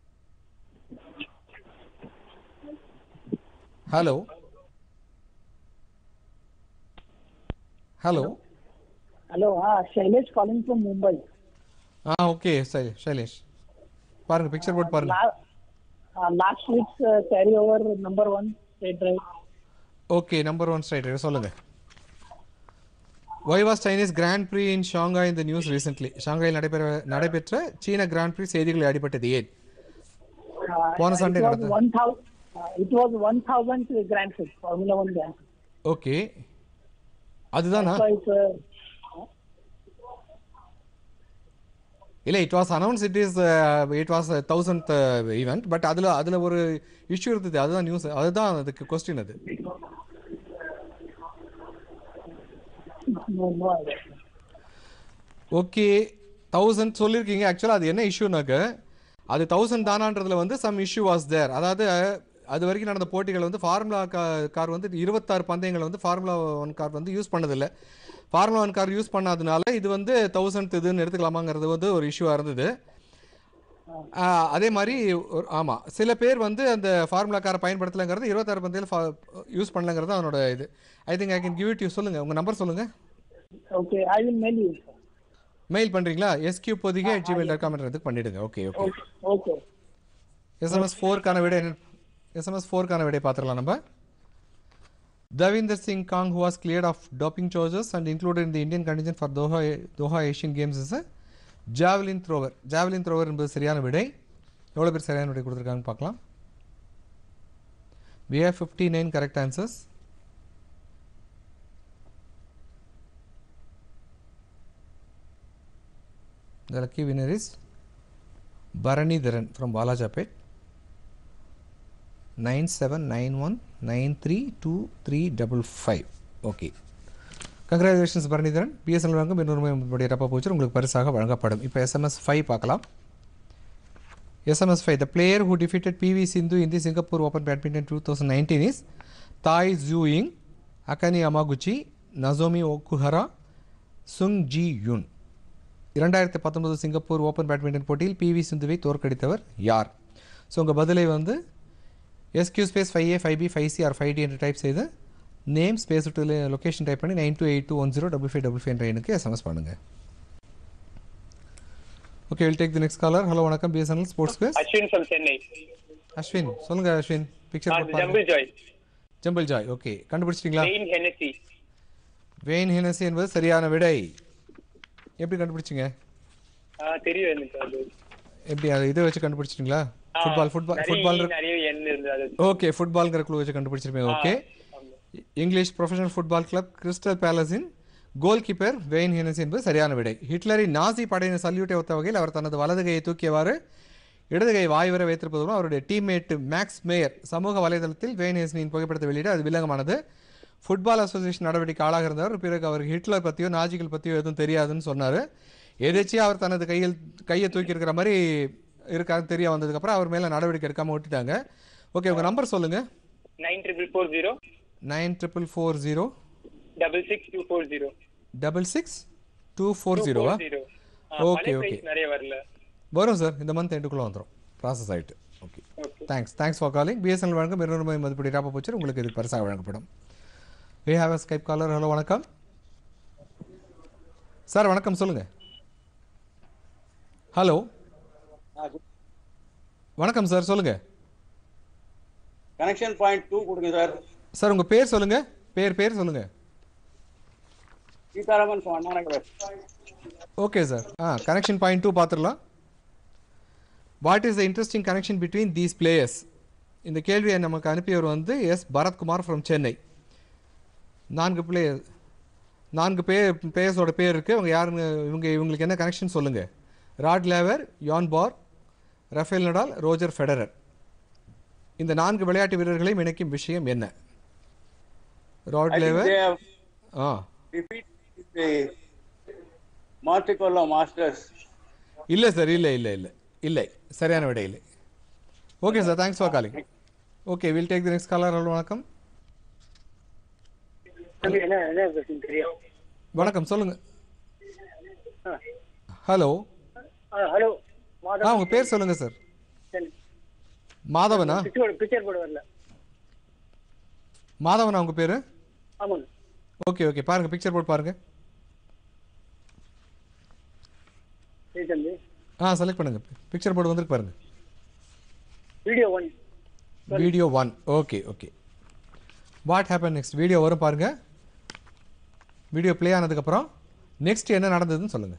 hello hello Hello, ah, Shailesh calling from Mumbai. ஆ ஓகே சரி சைலேஷ் பாருங்க பிக்சர் போட்டு பாருங்க La- uh, last week's uh, carryover number one state drive. Okay number one straight சொல்லுங்க why was Chinese grand prix in Shanghai இந்த news recently ஷாங்காயில் நடைபெற நடைபெற்ற சீன கிராண்ட் ப்ரீ செய்திகளில் அடிபட்டது ஏன் Uh, போன it Sunday was நடந்தது. 1000 uh, it was 1000th Grand Prix, Formula One Grand Prix. ஓகே அதுதானா That's why it's, uh, இல்லை it was announce it is it was thousand event but அதில் அதில் ஒரு இஷ்யூ இருந்தது அதுதான் நியூஸ் அதுதான் அதுக்கு கொஸ்டின் அது no, no idea. Okay thousand சொல்லியிருக்கீங்க ஆக்சுவலாக அது என்ன இஷ்யூனாக்க அது தௌசண்ட் தானான்றதுல வந்து சம் இஷ்யூ வாஸ் தேர் அதாவது அது வரைக்கும் நடந்த போட்டிகள் வந்து ஃபார்முலா கார் வந்து இருபத்தாறு பந்தயங்களை வந்து ஃபார்முலா ஒன் கார் வந்து யூஸ் பண்ணதில்லை ஃபார்முலா ஒன் கார் யூஸ் பண்ணாதனால இது வந்து தௌசண்ட் இதுன்னு எடுத்துக்கலாமாங்கிறது வந்து ஒரு இஷ்யூவாக இருந்தது ஆஹ், அதே மாதிரி ஒரு- ஆமாம் சில பேர் வந்து அந்த ஃபார்முலா காரை பயன்படுத்தலைங்கிறது இருபத்தாறு பந்தயில் யூஸ் பண்ணலங்கிறது அதனோட இது I think I can give it you சொல்லுங்கள் உங்கள் நம்பர் சொல்லுங்கள் Okay, I will mail you. sir. Mail பண்ணுறீங்களா எஸ்கியூ பொதிகை ஜிமெயில் டாட் காம்ன்றதுக்கு பண்ணிவிடுங்க ஓகே ஓகே Okay. எஸ்எம்எஸ் ஃபோருக்கான விடை என்ன எஸ்எம்எஸ் ஃபோருக்கான விடை பார்த்துடலாம் நம்ம Davinder Singh Kang, who was cleared of doping charges and included in the Indian contingent for Doha, Doha Asian Games, is a javelin thrower. Javelin thrower என்பது சரியான விடை எவ்வளோ பேர் சரியான விடை கொடுத்துருக்காங்கன்னு பார்க்கலாம் we have 59 correct answers the lucky winner is Bharani Dharan from Balajapet. Nine seven nine one nine three two three double five okay congratulations Bharanidharan BSNL வழங்கும் இன்னொரு ரப்பா போச்சு உங்களுக்கு பரிசாக வழங்கப்படும் இப்போ எஸ்எம்எஸ் ஃபைவ் பார்க்கலாம் SMS five the player who defeated PV Sindhu in the Singapore open badminton two thousand nineteen is Tai Tzu Ying Akane Yamaguchi Nozomi Okuhara Sung Ji Hyun இரண்டாயிரத்தி பத்தொன்பது சிங்கப்பூர் ஓப்பன் பேட்மிண்டன் போட்டியில் பிவி சிந்துவை தோற்கடித்தவர் யார் so உங்கள் பதிலை வந்து SQ space five A five B five C or five D என்று டைப் செய்து நேம் ஸ்பேஸ் விட்டு லொக்கேஷன் டைப் பண்ணி nine two eight two one zero double five double five என்ற எண்ணுக்கு எஸ்எம்எஸ் பண்ணுங்கள் okay will take the next caller hello வணக்கம் BSNL sports space Ashwin from Chennai Ashwin சொல்லுங்க Ashwin picture jumble joy jumble joy okay கண்டுபிடிச்சிட்டிங்களா Wayne Hennessy Wayne Hennessy என்பது சரியான விடை எப்படி கண்டுபிடிச்சிங்க ஆ தெரியும் எனக்கு அது எப்படி அது இதை வச்சு கண்டுபிடிச்சிட்டிங்களா ஆ, ஃபுட்பால் ஃபுட்பால் நிறைய ஃபுட்பால் நிறைய எண் இருந்தது அது ஓகே ஃபுட்பால்ங்கிற குழு வச்சு கண்டுபிடிச்சிருப்பீங்க okay English professional football club Crystal பேலஸின் கோல் கீப்பர் வெயின் ஹெனஸ் என்பது சரியான விடை ஹிட்லரின் நாசி படையினர் சல்யூட்டை ஒத்த வகையில் அவர் தனது வலது கையை தூக்கியவாறு இடது கை வாய் வரை வைத்திருப்பதுடன் அவருடைய டீம்மேட் மேக்ஸ் மேயர் சமூக வலைதளத்தில் வெயின் ஹெஸ்னின் புகைப்படத்தை வெளியிட அது வில்லங்கமானது ஃபுட்பால் அசோசியேஷன் நடவடிக்கை ஆளாக இருந்தவர் பிறகு அவருக்கு ஹிட்லர் பற்றியோ நாஜிகள் பற்றியோ எதுவும் தெரியாதுன்னு சொன்னார் எதேச்சியாக அவர் தனது கையில் கையை தூக்கி இருக்கிற மாதிரி இருக்காருன்னு தெரிய வந்ததுக்கப்புறம் அவர் மேலே நடவடிக்கை எடுக்காமல் விட்டுட்டாங்க ஓகே உங்கள் நம்பர் சொல்லுங்கள் nine triple four zero nine triple four zero double six two four zero double six two four ஜீரோவா ஜீரோ ஓகே ஓகே நிறைய வரல வரும் சார் இந்த மந்த் எண்டுக்குள்ளே வந்துடும் ப்ராசஸ் ஆகிட்டு okay thanks thanks for calling BSNL வழங்கும் இருநூறு ரூபாய் மதிப்பீடு ராப்ப போச்சு உங்களுக்கு இது பரிசாக வழங்கப்படும் we have a Skype caller hello வணக்கம் சார் வணக்கம் சொல்லுங்க ஹலோ வணக்கம் சார் சொல்லுங்க கனெக்ஷன் பாயிண்ட் டூ கொடுங்க சார் சார் உங்க பேர் சொல்லுங்க பேர் பேர் சொல்லுங்க சீதாராமன் அண்ணாநகர் ஓகே சார் ஆ கனெக்ஷன் பாயிண்ட் டூ பார்த்துடலாம் what is the interesting connection between these players இந்த கேள்வியை நமக்கு அனுப்பியவர் வந்து எஸ் பரத்குமார் ஃப்ரம் சென்னை நான்கு பிளேயர் நான்கு பேர் பிளேயர்ஸோட பேர் இருக்குது அவங்க யாருங்க இவங்க இவங்களுக்கு என்ன கனெக்ஷன் சொல்லுங்கள் ராட் லேவர் யான் Borg Rafael Nadal Roger Federer இந்த நான்கு விளையாட்டு வீரர்களையும் இணைக்கும் விஷயம் என்ன ராட் லேவர் ஆ மாற்றிக்கொள்ள மாஸ்டர்ஸ் இல்லை சார் இல்லை இல்லை இல்லை இல்லை சரியான விடை இல்லை okay sir thanks for calling okay will take the next caller hello வணக்கம் என்ன என்ன question தெரியும் வணக்கம் சொல்லுங்க ஹலோ ஹலோ ஆ உங்கள் பேர் சொல்லுங்க சார் மாதவனா பிக்சர் பிக்சர் போர்டு வரல மாதவனா உங்கள் பேர் ஆமாங்க ஓகே ஓகே பாருங்கள் பிக்சர் போட்டு பாருங்கள் சரி தம்பி ஆ செலக்ட் பண்ணுங்கள் பிக்சர் போர்டு வந்துருக்கு பாருங்கள் video one video one okay okay what happen next video வரும் பாருங்கள் வீடியோ ப்ளே ஆனதுக்கப்புறம் நெக்ஸ்ட் என்ன நடந்ததுன்னு சொல்லுங்கள்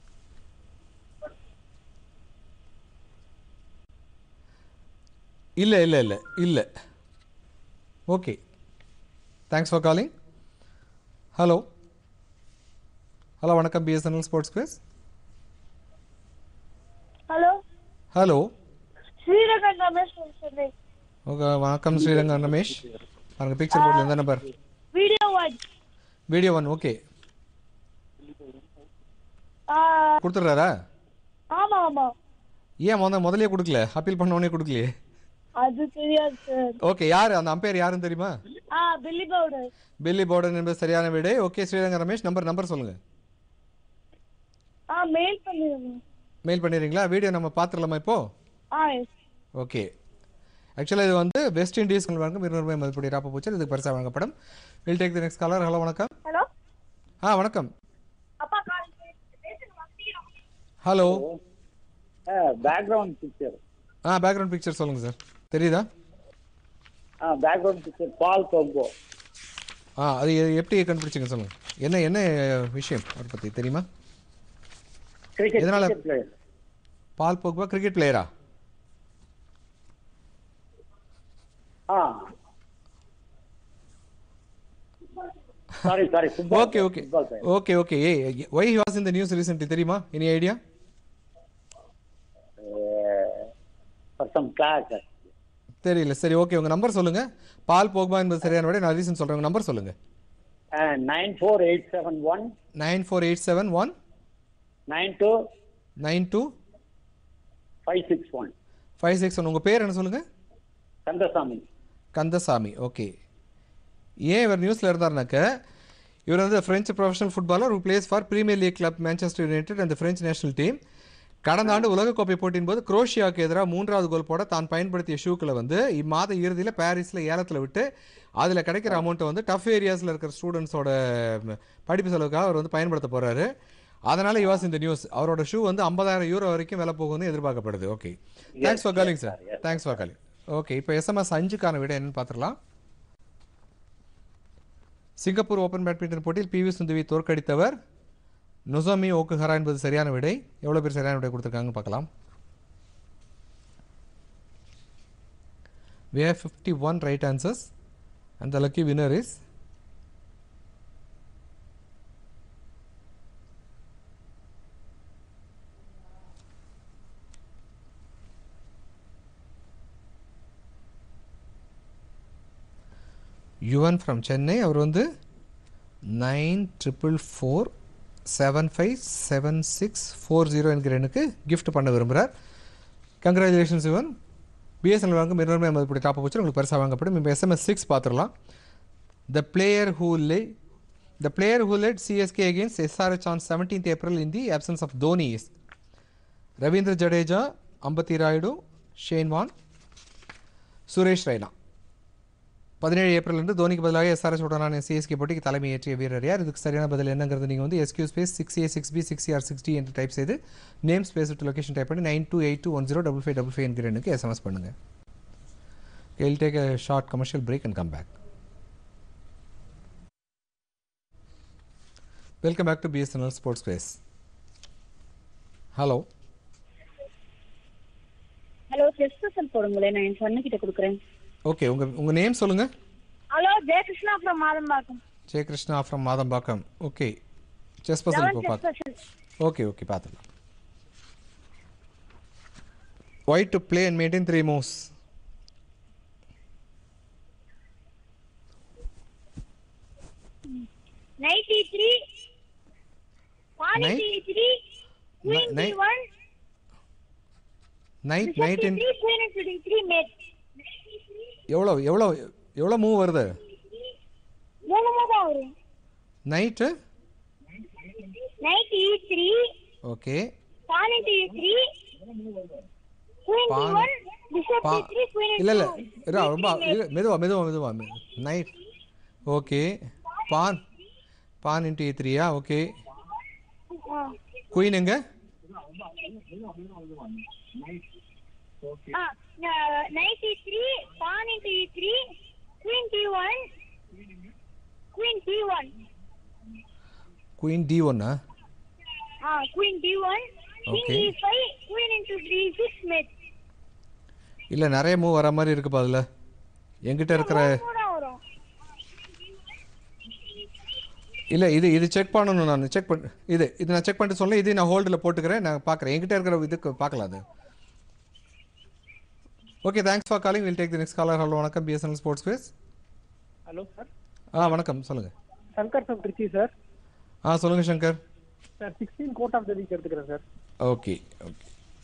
இல்லை இல்லை இல்லை இல்லை okay thanks for calling hello hello வணக்கம் BSNL sports quiz hello hello Srirangan Ramesh from Chennai okay வணக்கம் ஸ்ரீரங்கம் ரமேஷ் பாருங்க பிக்சர் போர்டில் எந்த number video one video one okay கொடுத்துட்றாரா ஆமா ஆமா ஏன் முத முதல்லயே கொடுக்கல அப்பீல் பண்ண உடனே கொடுக்கலையே அது தெரியாது சார் ஓகே யார் அந்த அம்பையர் யாருன்னு தெரியுமா ஆ பில்லி பவுடர் பில்லி போர்டன் என்பது சரியான விடை okay Srirangam Ramesh number number சொல்லுங்க ஆ மெயில் பண்ணிருங்க மெயில் பண்ணிடுறீங்களா வீடியோ நம்ம பார்த்துடலாமா இப்போ ஆ எஸ் ஓகே ஆக்சுவலாக இது வந்து வெஸ்ட் இண்டீஸ் வழங்கும் இருநூறு ரூபாய் மதிப்புடைய ராப்ப பூச்சல் இதுக்கு பரிசா வழங்கப்படும் will take the next caller hello வணக்கம் ஹலோ ஆ வணக்கம் அப்பா கால் ஹலோ பேக்ரவுண்ட் பிக்சர் ஆ பேக்ரவுண்ட் பிக்சர் சொல்லுங்கள் சார் தெரியுதா ஆ பேக்ரவுண்ட் பிக்சர் பால் கோம்போ ஆ அது எ- எப்படி கண்டுபிடிச்சிங்க சொல்லுங்கள் என்ன என்ன விஷயம் அதை பற்றி தெரியுமா கிரிக்கெட் எதனால cricket player Paul Pogba cricket பிளேயரா ஆ sorry sorry okay okay okay okay ஏ ஒய் வாஸ் இந்த நியூஸ் ரீசென்ட்லி தெரியுமா any idea for some class தெரியல சரி ஓகே உங்கள் நம்பர் சொல்லுங்கள் பால் போக்பா என்பது சரியான விட நான் ரீசன் சொல்கிறேன் உங்கள் நம்பர் சொல்லுங்கள் nine four eight seven one nine four eight seven one nine two nine two five six one five six one உங்கள் பேர் என்ன சொல்லுங்கள் கந்தசாமி கந்தசாமி ஓகே ஏன் இவர் நியூஸில் இருந்தார்னாக்க இவர் வந்து French professional footballer who plays for Premier League club Manchester United அந்த ஃப்ரெஞ்ச் நேஷனல் டீம் கடந்த ஆண்டு உலகக்கோப்பை போட்டியின் போது குரோஷியாவுக்கு எதிராக மூன்றாவது கோல் போட தான் பயன்படுத்திய ஷூக்களை வந்து இம்மாத இறுதியில் பாரிஸில் ஏலத்தில் விட்டு அதில் கிடைக்கிற அமௌண்ட்டை வந்து டஃப் ஏரியாஸில் இருக்கிற ஸ்டூடெண்ட்ஸோட படிப்பு செலவுக்காக அவர் வந்து பயன்படுத்த போகிறாரு அதனால் இவாஸ் இந்த நியூஸ் அவரோட ஷூ வந்து ஐம்பதாயிரம் யூரோ வரைக்கும் விலை போகும்னு எதிர்பார்க்கப்படுது okay thanks for calling sir thanks for calling okay இப்போ எஸ்எம்எஸ் அஞ்சுக்கான விட என்னன்னு பார்த்துடலாம் சிங்கப்பூர் ஓப்பன் பேட்மிண்டன் போட்டியில் பிவி சுந்துவி தோற்கடித்தவர் நொசோமி ஓக்குஹரா என்பது சரியான விடை எவ்வளோ பேர் சரியான விடை கொடுத்துருக்காங்கன்னு பார்க்கலாம் we have 51 right answers and the lucky winner is Yuvan from Chennai அவர் வந்து nine triple four seven five seven six four zero என்கிற எண்ணுக்கு கிஃப்ட் பண்ண விரும்புகிறார் கங்க்ராச்சுலேஷன்ஸ் யுவன் பிஎஸ்என்எல் வாங்கும் இருநூறு மதிப்புடைய டாப் வச்சு உங்களுக்கு பரிசாக வாங்கப்படும் இப்போ எஸ்எம்எஸ் சிக்ஸ் பார்த்துடலாம் the player who lay the player who led CSK against SRH on seventeenth April in the absence of Dhoni is Ravindra Jadeja Ambati Rayudu Shane வான் சுரேஷ் ரெய்னா பதினேழு ஏப்ரல் தோனிக்கு பதிலாக எஸ்ஆர்எஸ் உடனான சிஎஸ்கே போட்டிக்கு தலைமை ஏற்றிய வீரர் யார் இதுக்கு சரியான பதில் என்னங்கிறது நீங்கள் வந்து SQ space six A six B six R sixty என்று டைப் செய்து நேம் ஸ்பேஸ் விட்டு லொகேஷன் டைப் பண்ணி nine two eight two one zero double five double five என்கிற எண்ணுக்கு எஸ்எம்எஸ் பண்ணுங்கள் We'll take a short commercial break and come back. Welcome back to BSNL Sports Space. Hello. Hello chess special போடுங்களேன் நான் என் சொன்ன கிட்ட கொடுக்குறேன் ஓகே உங்க உங்க நேம் சொல்லுங்க ஹலோ ஜெயகிருஷ்ணா அப்புறம் Madambakkam Jaya Krishna from Madambakkam okay chess puzzle eleven இப்போ செஸ் பார்க்க ஸ்பெஷல் ஓகே ஓகே பார்த்துக்கலாம் white to play and maintain three moves ninety three Knight? Forty three queen D Knight? One knight knight in three queen in three mate எவ்வளோ எவ்வளோ எவ்வளோ move வருது மூணு மூணு தான் வரும் knight ninety three okay forty three queen D pawn- one bishop பா D three queen இல்லை இல்லை இரா ரொம்ப இரு, மெதுவா மெதுவா மெதுவா knight okay pawn pawn into A த்ரீயா ஓகே குயின் எங்க ninety three pawn into three queen D one queen D one queen D ஒன்னா ஆ queen D one king Okay. D five queen into three six mate இல்லை நிறைய move வர மாதிரி இருக்குப்பா அதில் என்கிட்ட இருக்கிற கூட வரும் இல்லை இது இது செக் பண்ணணும் நான் செக் பண்ண இது இது நான் செக் பண்ணிட்டு சொல்ல இது நான் ஹோல்டில் போட்டுக்கிறேன் நான் பார்க்குறேன் என்கிட்ட இருக்கிற இதுக்கு பார்க்கலாம் அது okay thanks for calling will take the next caller hello வணக்கம் BSNL sports space hello sir ஆ வணக்கம் சொல்லுங்கள் சங்கர் ஃப்ரம் திருச்சி சார் ஆ சொல்லுங்கள் Shankar sir sixteen quote of the week எடுத்துக்கிறேன் sir okay okay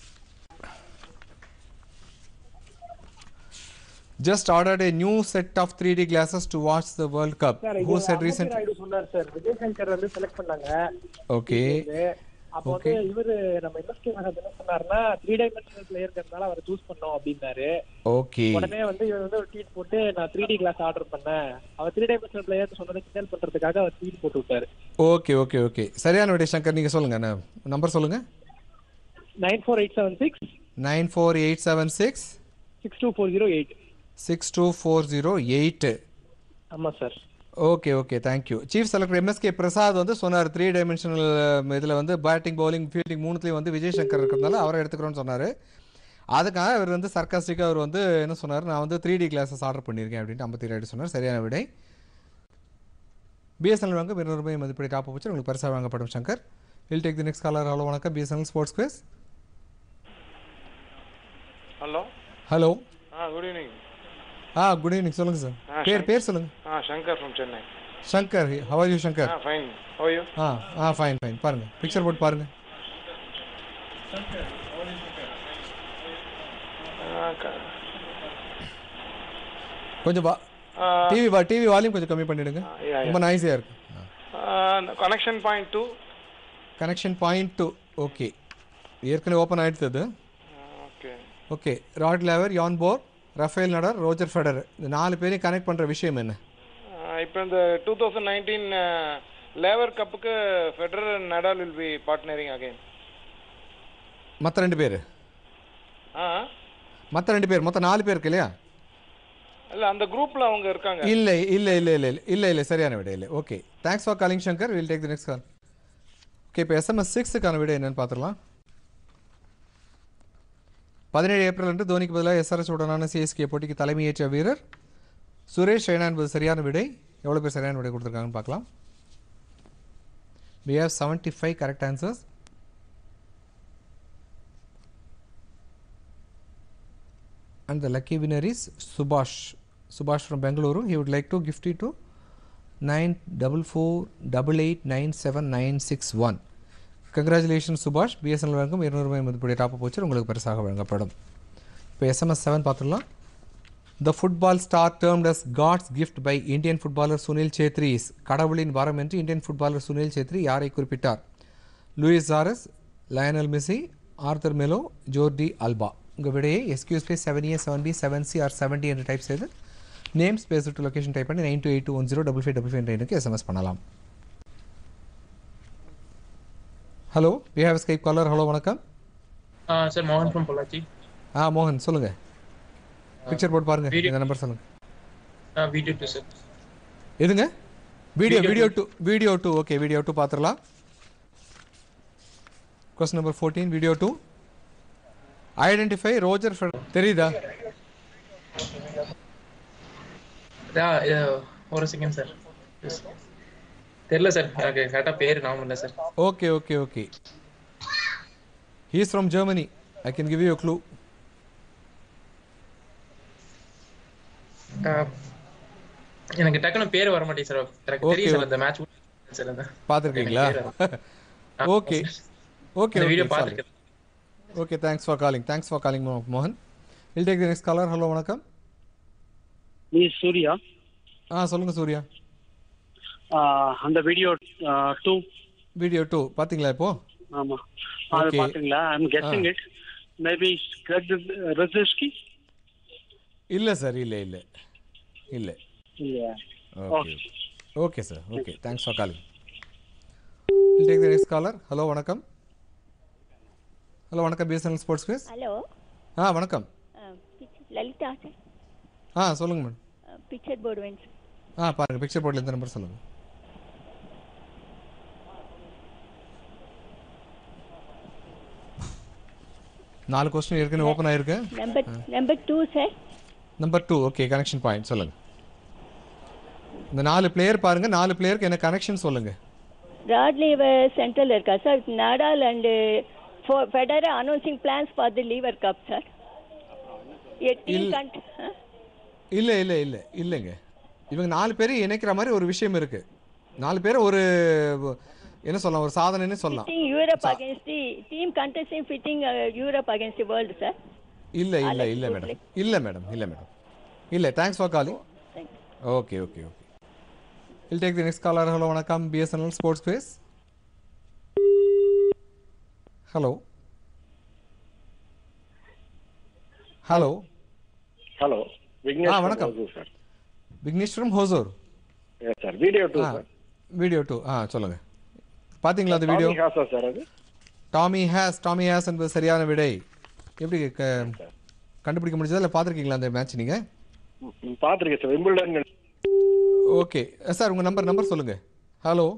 Just ordered a new set of 3D glasses to watch the World Cup. Sir Who said இது recently? Naidu சொன்னார் sir Vijay Shankar வந்து select பண்ணாங்க Okay. இது. அப்போ வந்து Okay. இவரு நம்ம எம்எஸ்கே மகத் என்ன சொன்னாருன்னா த்ரீ டைமென்ஷனல் பிளேயர்ங்கிறதுனால அவரை சூஸ் பண்ணோம் அப்படின்னாரு Okay. உடனே வந்து இவர் வந்து ஒரு ட்வீட் போட்டு நான் த்ரீ டி கிளாஸ் ஆர்டர் பண்ணேன் அவர் த்ரீ டைமென்ஷனல் பிளேயர் சொன்னதை கிண்டல் பண்றதுக்காக அவர் ட்வீட் போட்டு விட்டாரு ஓகே ஓகே ஓகே சரியான விடை சங்கர் நீங்கள் சொல்லுங்கள் நம்பர் சொல்லுங்கள் nine four eight seven six nine four eight seven six six two four zero eight six two four zero eight ஆமா sir okay okay thank you chief selector MSK Prasad வந்து சொன்னார் three dimensional இதில் வந்து பேட்டிங் பவுலிங் ஃபீல்டிங் மூணுத்துலேயும் வந்து விஜய் சங்கர் இருக்கிறதுனால அவரை எடுத்துக்கிறோன்னு சொன்னார் அதுக்காக அவர் வந்து சர்க்காஸ்டிக்காக அவர் வந்து என்ன சொன்னார் நான் வந்து த்ரீ டி கிளாஸஸ் ஆர்டர் பண்ணியிருக்கேன் அப்படின்ட்டு ஐம்பத்தி ரெண்டு சொன்னார் சரியான விடை பிஎஸ்என்எல் வாங்க இருநூறு ரூபாய் மதிப்பீடு டாப் வச்சு உங்களுக்கு பரிசாக வாங்கப்படும் Shankar will take the next caller hello வணக்கம் BSNL sports quiz hello hello ஆ குட் ஈவினிங் ஆ குட் ஈவினிங் சொல்லுங்கள் சார் ஆ, பேர் சங்கர். பேர் சொல்லுங்கள் ஆ Shankar from Chennai Shankar how are you Shankar ஆ ஃபைன் ஹவ் யூ ஆ ஆ ஃபைன் ஃபைன் பாருங்கள் பிக்சர் போட்டு பாருங்கள் கொஞ்சம் வா ஆ. டிவி வா டிவி வால்யூம் கொஞ்சம் கம்மி பண்ணிடுங்க யா, யா. ரொம்ப நாய்ஸியாக இருக்கு connection point two connection point two okay ஏற்கனவே ஓப்பன் ஆயிடுது அது ஓகே ஓகே ராட் லேவர் யான் Borg Rafael Nadal Roger Federer இந்த நாலு பேரையும் கனெக்ட் பண்ணுற விஷயம் என்ன இப்போ இந்த டூ தௌசண்ட் நைன்டீன் லேவர் கப்புக்கு Federer Nadal will be partnering again மற்ற ரெண்டு பேர் ஆ மற்ற ரெண்டு பேர் மொத்தம் நாலு பேர் இருக்கு இல்லையா இல்ல அந்த குரூப்ல அவங்க இருக்காங்க இல்லை இல்லை இல்லை இல்லை இல்லை இல்லை இல்லை சரியான விடை இல்லை okay thanks for calling Shankar will take the next call okay இப்போ எஸ்எம்எஸ் சிக்ஸுக்கான விடை என்னன்னு பார்த்துடலாம் பதினேழு ஏப்ரல் அன்று தோனிக்கு பதிலாக எஸ்ஆர்எஸ் உடனான சிஎஸ்கே போட்டிக்கு தலைமையேற்ற வீரர் சுரேஷ் ரெய்னா என்பது சரியான விடை எவ்வளோ பேர் சரியான விடை கொடுத்துருக்காங்கன்னு பார்க்கலாம் we have 75 correct answers and the lucky winner is Subhash Subhash from Bengaluru he would like to gift it to 9448897961 congratulation Subash BSNL வழங்கும் இருநூறு ரூபாய் மதிப்புடைய டாப் போச்சு உங்களுக்கு பரிசாக வழங்கப்படும் இப்போ எஸ்எம்எஸ் செவன் பார்த்துடலாம் the football star termed as God's gift by Indian footballer Sunil Chhetri is கடவுளின் வரம் என்று இந்தியன் ஃபுட்பாலர் சுனில் சேத்ரி யாரை குறிப்பிட்டார் Luis Suarez Lionel Messi Arthur Melo Jordi Alba உங்கள் விடையை SQ space seven A seven B seven C R seventy என்று type செய்து name space to location type பண்ணி nine two eight two one zero double five double five எண்ணுக்கு SMS பண்ணலாம் hello we have Skype caller hello வணக்கம் sir மோகன் from Pollachi ஆ மோகன் சொல்லுங்க பிக்சர் போட்டு பாருங்க இந்த நம்பர் சொல்லுங்க வீடியோ டூ சார் எதுங்க video Video video two video two okay video two பார்த்துடலாம் question number fourteen video two identify Roger தெரியுதா ஒரு செகண்ட் சார் தெரியல சார் எனக்கு கரெக்டாக பேர் நாம இல்லை sir okay okay okay he's from Germany I can give you clue எனக்கு டக்குன்னு பேர் வர மாட்டேங்குது சார் எனக்கு Okay, தெரியும் சார் okay. அந்த மேட்ச் சார் அந்த பார்த்துருக்கீங்களா ஓகே ஓகே இந்த video ஓகே பார்த்திருக்கேன். Okay thanks for calling thanks for calling மோகன் will take the next caller hello வணக்கம் நீ சூர்யா ஆ சொல்லுங்க சூர்யா ஆஹ் அந்த வீடியோ டூ வீடியோ டூ பார்த்தீங்களா இப்போ ஆமா அது Okay. பாத்தீங்களா ஐம் கெஸ்டிங் ஆ. இட் மேபி கிரெக் ரஜிஸ்கி இல்லை சார் இல்லை இல்லை இல்லை இல்லையா okay okay sir okay thanks for calling will take the next caller hello வணக்கம் ஹலோ வணக்கம் பிஎஸ்என்எல் ஸ்போர்ட்ஸ் குவிஸ் ஹலோ ஆ வணக்கம் லலிதா சார் ஆ சொல்லுங்க மேடம் பிக்சர் போர்டு வேணும் சார் ஆ பாருங்க பிக்சர் போர்டில் எந்த நம்பர் சொல்லுங்க நாலு கொஸ்டின் ஏற்கனவே ஓப்பன் ஆயிருக்கு number number two sir number two okay connection point சொல்லுங்க இந்த நாலு பிளேயர் பாருங்க நாலு பிளேயருக்கு என்ன கனெக்ஷன் சொல்லுங்க ராட் லீவர் சென்ட்ரல் இருக்கா sir Nadal and Federer announcing plans for the Laver Cup sir a team இல்ல. can't huh? இல்லை இல்லை இல்லை இல்லைங்க இவங்க நாலு பேர் இணைக்கிற மாதிரி ஒரு விஷயம் இருக்கு நாலு பேர் ஒரு என்ன சொல்லலாம் ஒரு சாதனைன்னு சொல்லலாம் fitting Europe against the team contesting fitting uh, Europe against the world sir இல்லை இல்லை Alex இல்லை Buckley. மேடம் இல்லை மேடம் இல்லை மேடம் இல்லை thanks for calling Thank okay okay okay will take the next caller hello வணக்கம் BSNL sports space hello hello hello Vignesh ஆ வணக்கம் sir Vignesh from Hosur yes sir video two ஆ சார் வீடியோ டூ ஆ சொல்லுங்க பார்த்தீங்களா அந்த வீடியோ ஹாசா சார் அது டாமி ஹேஸ் டாமி ஹேஸ் என்பது சரியான விடை எப்படி க- கண்டுபிடிக்க முடிஞ்சதா இல்லை பார்த்துருக்கீங்களா அந்த மேட்ச் நீங்கள் ம், பார்த்திருக்கேன் சார் விம்பிள்டன் ஓகே சார் உங்கள் நம்பர் நம்பர் சொல்லுங்கள் ஹலோ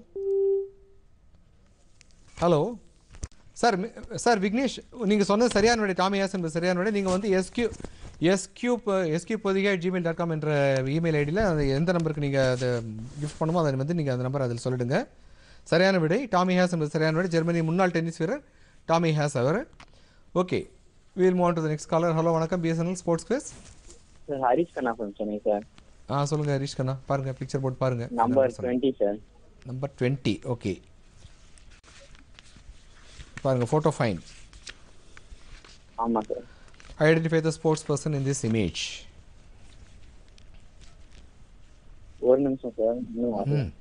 ஹலோ சார் மி- சார் விக்னேஷ் நீங்கள் சொன்னது சரியான விடை டாமி ஹேஸ் என்பது சரியான விடை நீங்கள் வந்து SQ SQ SQ Pothigai Gmail dot com என்ற இமெயில் ஐடியில் அது எந்த நம்பருக்கு நீங்கள் அதை கிஃப்ட் பண்ணுமோ அதை வந்து நீங்கள் அந்த நம்பர் அதில் சொல்லிடுங்க சரியான விடை டாமி ஹேஸ் என்பது சரியான விடை ஜெர்மனி முன்னாள் டென்னிஸ் வீரர் டாமி ஹேஸ் அவர் okay we'll move to the next caller hello வணக்கம் பிஎஸ்என்எல் ஸ்போர்ட்ஸ் பேஸ் sir Harish Kanna from Chennai sir ஆ சொல்லுங்கள் ஹரிஷ் கண்ணா பாருங்கள் பிக்சர் போட்டு பாருங்கள் number twenty sir number twenty okay பாருங்கள் ஃபோட்டோ ஃபைன் ஆமாம் sir identify the sports person in this image ஒரு நிமிஷம் சார் இன்னும் வரல. ம்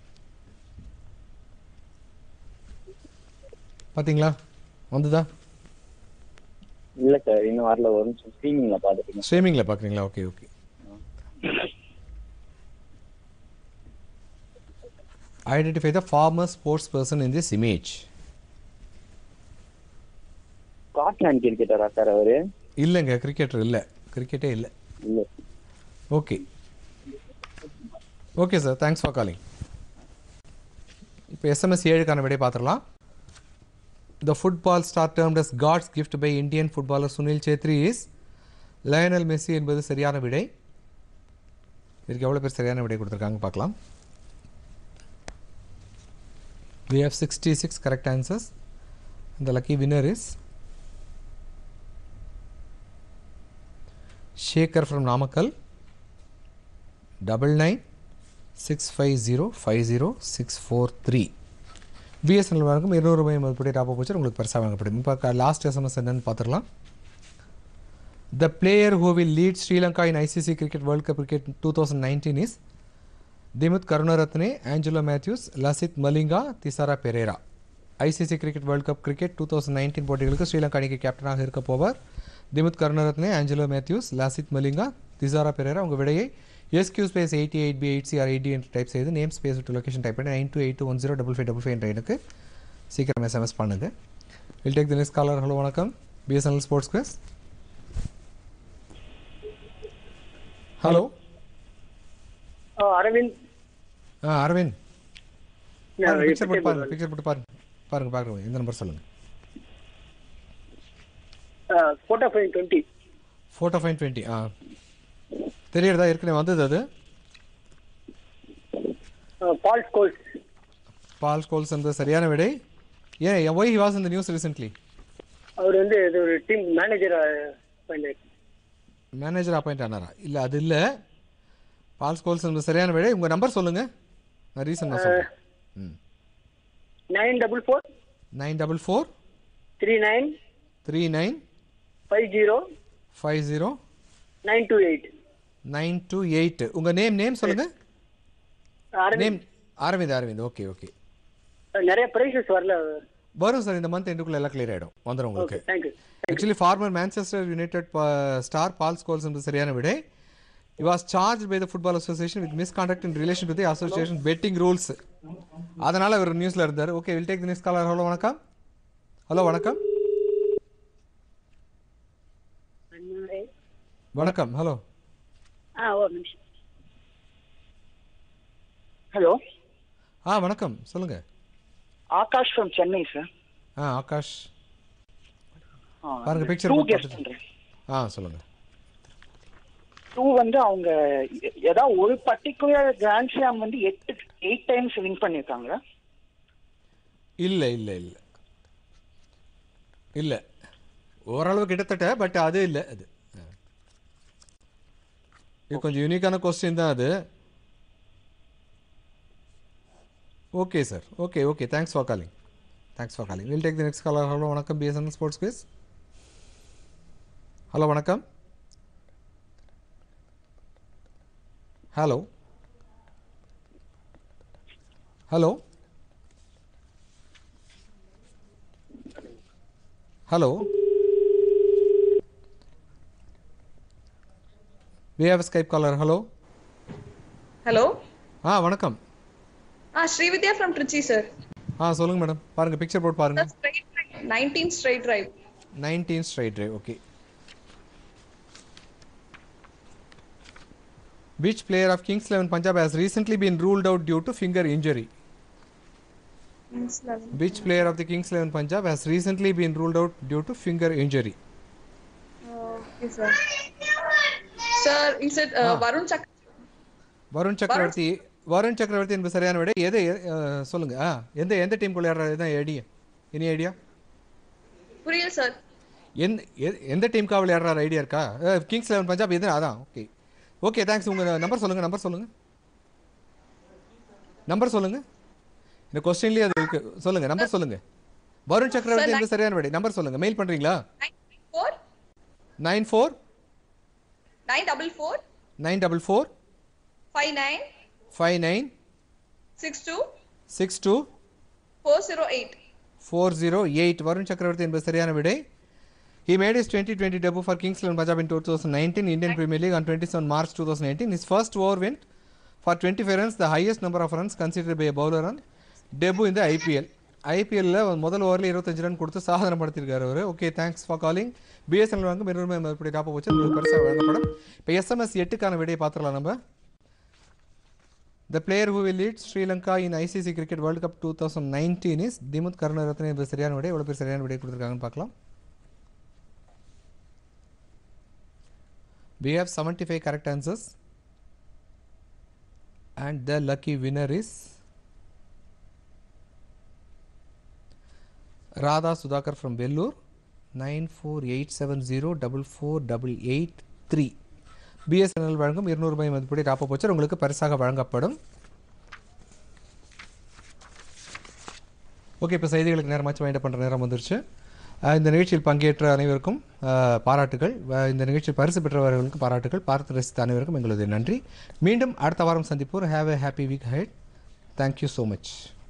பார்த்தீங்களா வந்துதா இல்ல சார் இன்னும் வரல ஒரு நிமிஷம் ஸ்ட்ரீமிங்ல பாத்துட்டீங்க ஸ்ட்ரீமிங்கில் பார்க்குறீங்களா okay okay identify the former sports person in this image Scotland கிரிக்கெட்டரா சார் அவரு இல்லைங்க கிரிக்கெட்டர் இல்லை கிரிக்கெட்டே இல்லை இல்ல okay okay sir thanks for calling இப்போ எஸ்எம்எஸ் ஏழுக்கான விடை பார்த்துடலாம் the football star termed as God's gift by Indian footballer Sunil Chhetri is Lionel Messi என்பது சரியான விடை இதுக்கு எவ்வளோ பேர் சரியான விடை கொடுத்துருக்காங்க பார்க்கலாம் we have 66 correct answers and the lucky winner is Shekhar from Namakkal double nine six five zero five zero six four three BSNL வழங்கும் இருநூறு ரூபாய் மதிப்புடைய டாப் வச்சு உங்களுக்கு பரிசாக வழங்கப்படும் இப்போ லாஸ்ட் எஸ்எம்எஸ் என்னன்னு பார்த்துடலாம் the player who will lead Sri Lanka in ICC cricket world cup cricket two thousand nineteen is Dimuth Karunaratne Angelo Mathews Lasith Malinga Thisara Perera ICC cricket world cup cricket two thousand nineteen போட்டிகளுக்கு ஸ்ரீலங்கா அணிக்கு கேப்டனாக இருக்க போவார் திமுத் கருணரத்னே ஆஞ்சலோ மேத்யூஸ் லசித் மலிங்கா திசாரா பெரேரா உங்கள் விடையை SQ space eighty eight B eight CR eighty என்று type செய்து name space விட்டு லொகேஷன் டைப் பண்ணி nine two eight two one zero double five double five என்ற எனக்கு சீக்கிரம் எஸ்எம்எஸ் பண்ணுங்க will take the next caller hello வணக்கம் BSNL sports quiz hello Aravind ஆ அரவிந்த் நான் பிக்சர் போட்டு picture பாருங்க போடுறேன். பிக்சர் போட்டு பாருங்க பாருங்க பாருங்க இந்த நம்பர் சொல்லுங்க photo five twenty photo fine twenty ஆ தெரியறதா ஏற்கனவே வந்தது அது பால் ஸ்கோல்ஸ் பால் ஸ்கோல்ஸ் என்பது சரியான விடை ஏன் ஒய் ஹி வாஸ் இந்த நியூஸ் ரீசென்ட்லி அவர் வந்து இது ஒரு டீம் மேனேஜர் பண்ணார் மேனேஜர் அப்பாயிண்ட் ஆனாரா இல்லை அது இல்லை பால் ஸ்கோல்ஸ் என்பது சரியான விடை உங்கள் நம்பர் சொல்லுங்கள் நான் ரீசன் நான் சொல்கிறேன் ம் nine double four nine double four three nine three nine five zero five zero nine two eight nine two eight உங்கள் நேம் நேம் சொல்லுங்கள் Aravind name Aravind Aravind okay okay நிறைய ப்ரைஸஸ் வரல வரும் சார் இந்த மந்த் எண்டுக்குள்ள எல்லாம் கிளியர் ஆகிடும் வந்துடும் உங்களுக்கு thank you actually former Manchester United star Paul Scholes என்பது சரியான விடை He was charged by the football association with misconduct in relation to the association betting rules அதனால அவர் நியூஸ்ல இருந்தார் okay will take the next caller hello வணக்கம் hello வணக்கம் வணக்கம் ஹலோ ஆ ஒரு நிமிஷம் ஹலோ ஆ வணக்கம் சொல்லுங்க ஆகாஷ் ஃப்ரம் சென்னை சார் ஆ ஆகாஷ் பாருங்க பிக்சர் டூ பார்த்துட்டு கெஸ்ட் பண்றேன் ஆ சொல்லுங்க டூ வந்து அவங்க எ- ஏதாவது ஒரு பர்டிகுலர் கிராண்ட் ஸ்லாம் வந்து எட்டு எயிட் டைம்ஸ் வின் பண்ணியிருக்காங்க இல்லை இல்லை இல்லை இல்லை ஓரளவு கிட்டத்தட்ட பட் அது இல்லை அது ஆ. இது கொஞ்சம் யூனிக்கான கொஸ்டின் தான் அது okay sir okay okay thanks for calling thanks for calling will take the next caller hello வணக்கம் பிஎஸ்என்எல் ஸ்போர்ட்ஸ் குவிஸ் ஹலோ வணக்கம் hello hello hello we have a skype caller hello hello ஆ வணக்கம் ஆ Srividya from Trichy sir ஆ சொல்லுங்க madam பாருங்க picture போட்டு பாருங்க nineteen straight drive nineteen straight drive okay Which player of Kings 11 Punjab has recently been ruled out due to finger injury? Which player of the Kings 11 Punjab has recently been ruled out due to finger injury? Okay sir sir is it Varun Chak Varun Chakravarthy Varun Chakravarthy என்பது சரியான விட எது அஹ், சொல்லுங்க ஆ எந்த எந்த team விளையாடுறது தான் idea any idea புரியல சார் எந்த எ- எந்த டீமுக்காக விளையாடுற ஐடியா இருக்கா கிங்ஸ் லெவன் பஞ்சாப் எது அதான் ஓகே ஓகே தேங்க்ஸ் உங்கள் நம்பர் சொல்லுங்கள் நம்பர் சொல்லுங்கள் நம்பர் சொல்லுங்கள் இந்த கொஸ்டின்லேயே அது இருக்கு சொல்லுங்கள் நம்பர் சொல்லுங்கள் வருண் சக்கரவர்த்தி என்பது சரியான விடை நம்பர் சொல்லுங்கள் மெயில் பண்ணுறீங்களா four nine four nine double four nine double four five nine five nine six two six two four zero eight four zero eight Varun Chakravarthy என்பது சரியான விடை He made his 2020 debut for Kings 11 Punjab in 2019 Indian Premier League on 27 March 2019. His first over win for 25 runs, the highest number of runs considered by a bowler on debut in the IPL. ஐபிஎல்ல முதல் ஓவரில் இருபத்தஞ்சு run கொடுத்து சாதனை படுத்திருக்காரு அவர் okay thanks for calling BSNL வாங்க மெருமை மறுபடி டாப் வச்சு உங்களுக்கு பரிசாக வழங்கப்படும் இப்போ எஸ்எம்எஸ் எட்டுக்கான விடையை பார்த்துடலாம் நம்ம The player who will lead Sri Lanka in ICC Cricket World Cup 2019 is Dimuth கருணரத்ன என்பது சரியான விடை எவ்வளோ பேர் சரியான விடை கொடுத்துருக்காங்கன்னு பார்க்கலாம் We have 75 correct answers and the lucky winner is Radha Sudhakar from Vellore 9487044883 BSNL வழங்கும் இருநூறு ரூபாய் மதிப்புடைய டாப் போச்சர் உங்களுக்கு பரிசாக வழங்கப்படும் ஓகே இப்போ செய்திகளுக்கு நேரமாச்சு வைண்ட் பண்ணுற நேரம் வந்துருச்சு அஹ் இந்த நிகழ்ச்சியில் பங்கேற்ற அனைவருக்கும் அஹ், பாராட்டுகள் வ- இந்த நிகழ்ச்சியில் பரிசு பெற்றவர்களுக்கு பாராட்டுகள் பார்த்து ரசித்த அனைவருக்கும் எங்களது நன்றி மீண்டும் அடுத்த வாரம் சந்திப்போம் have a happy week ahead thank you so much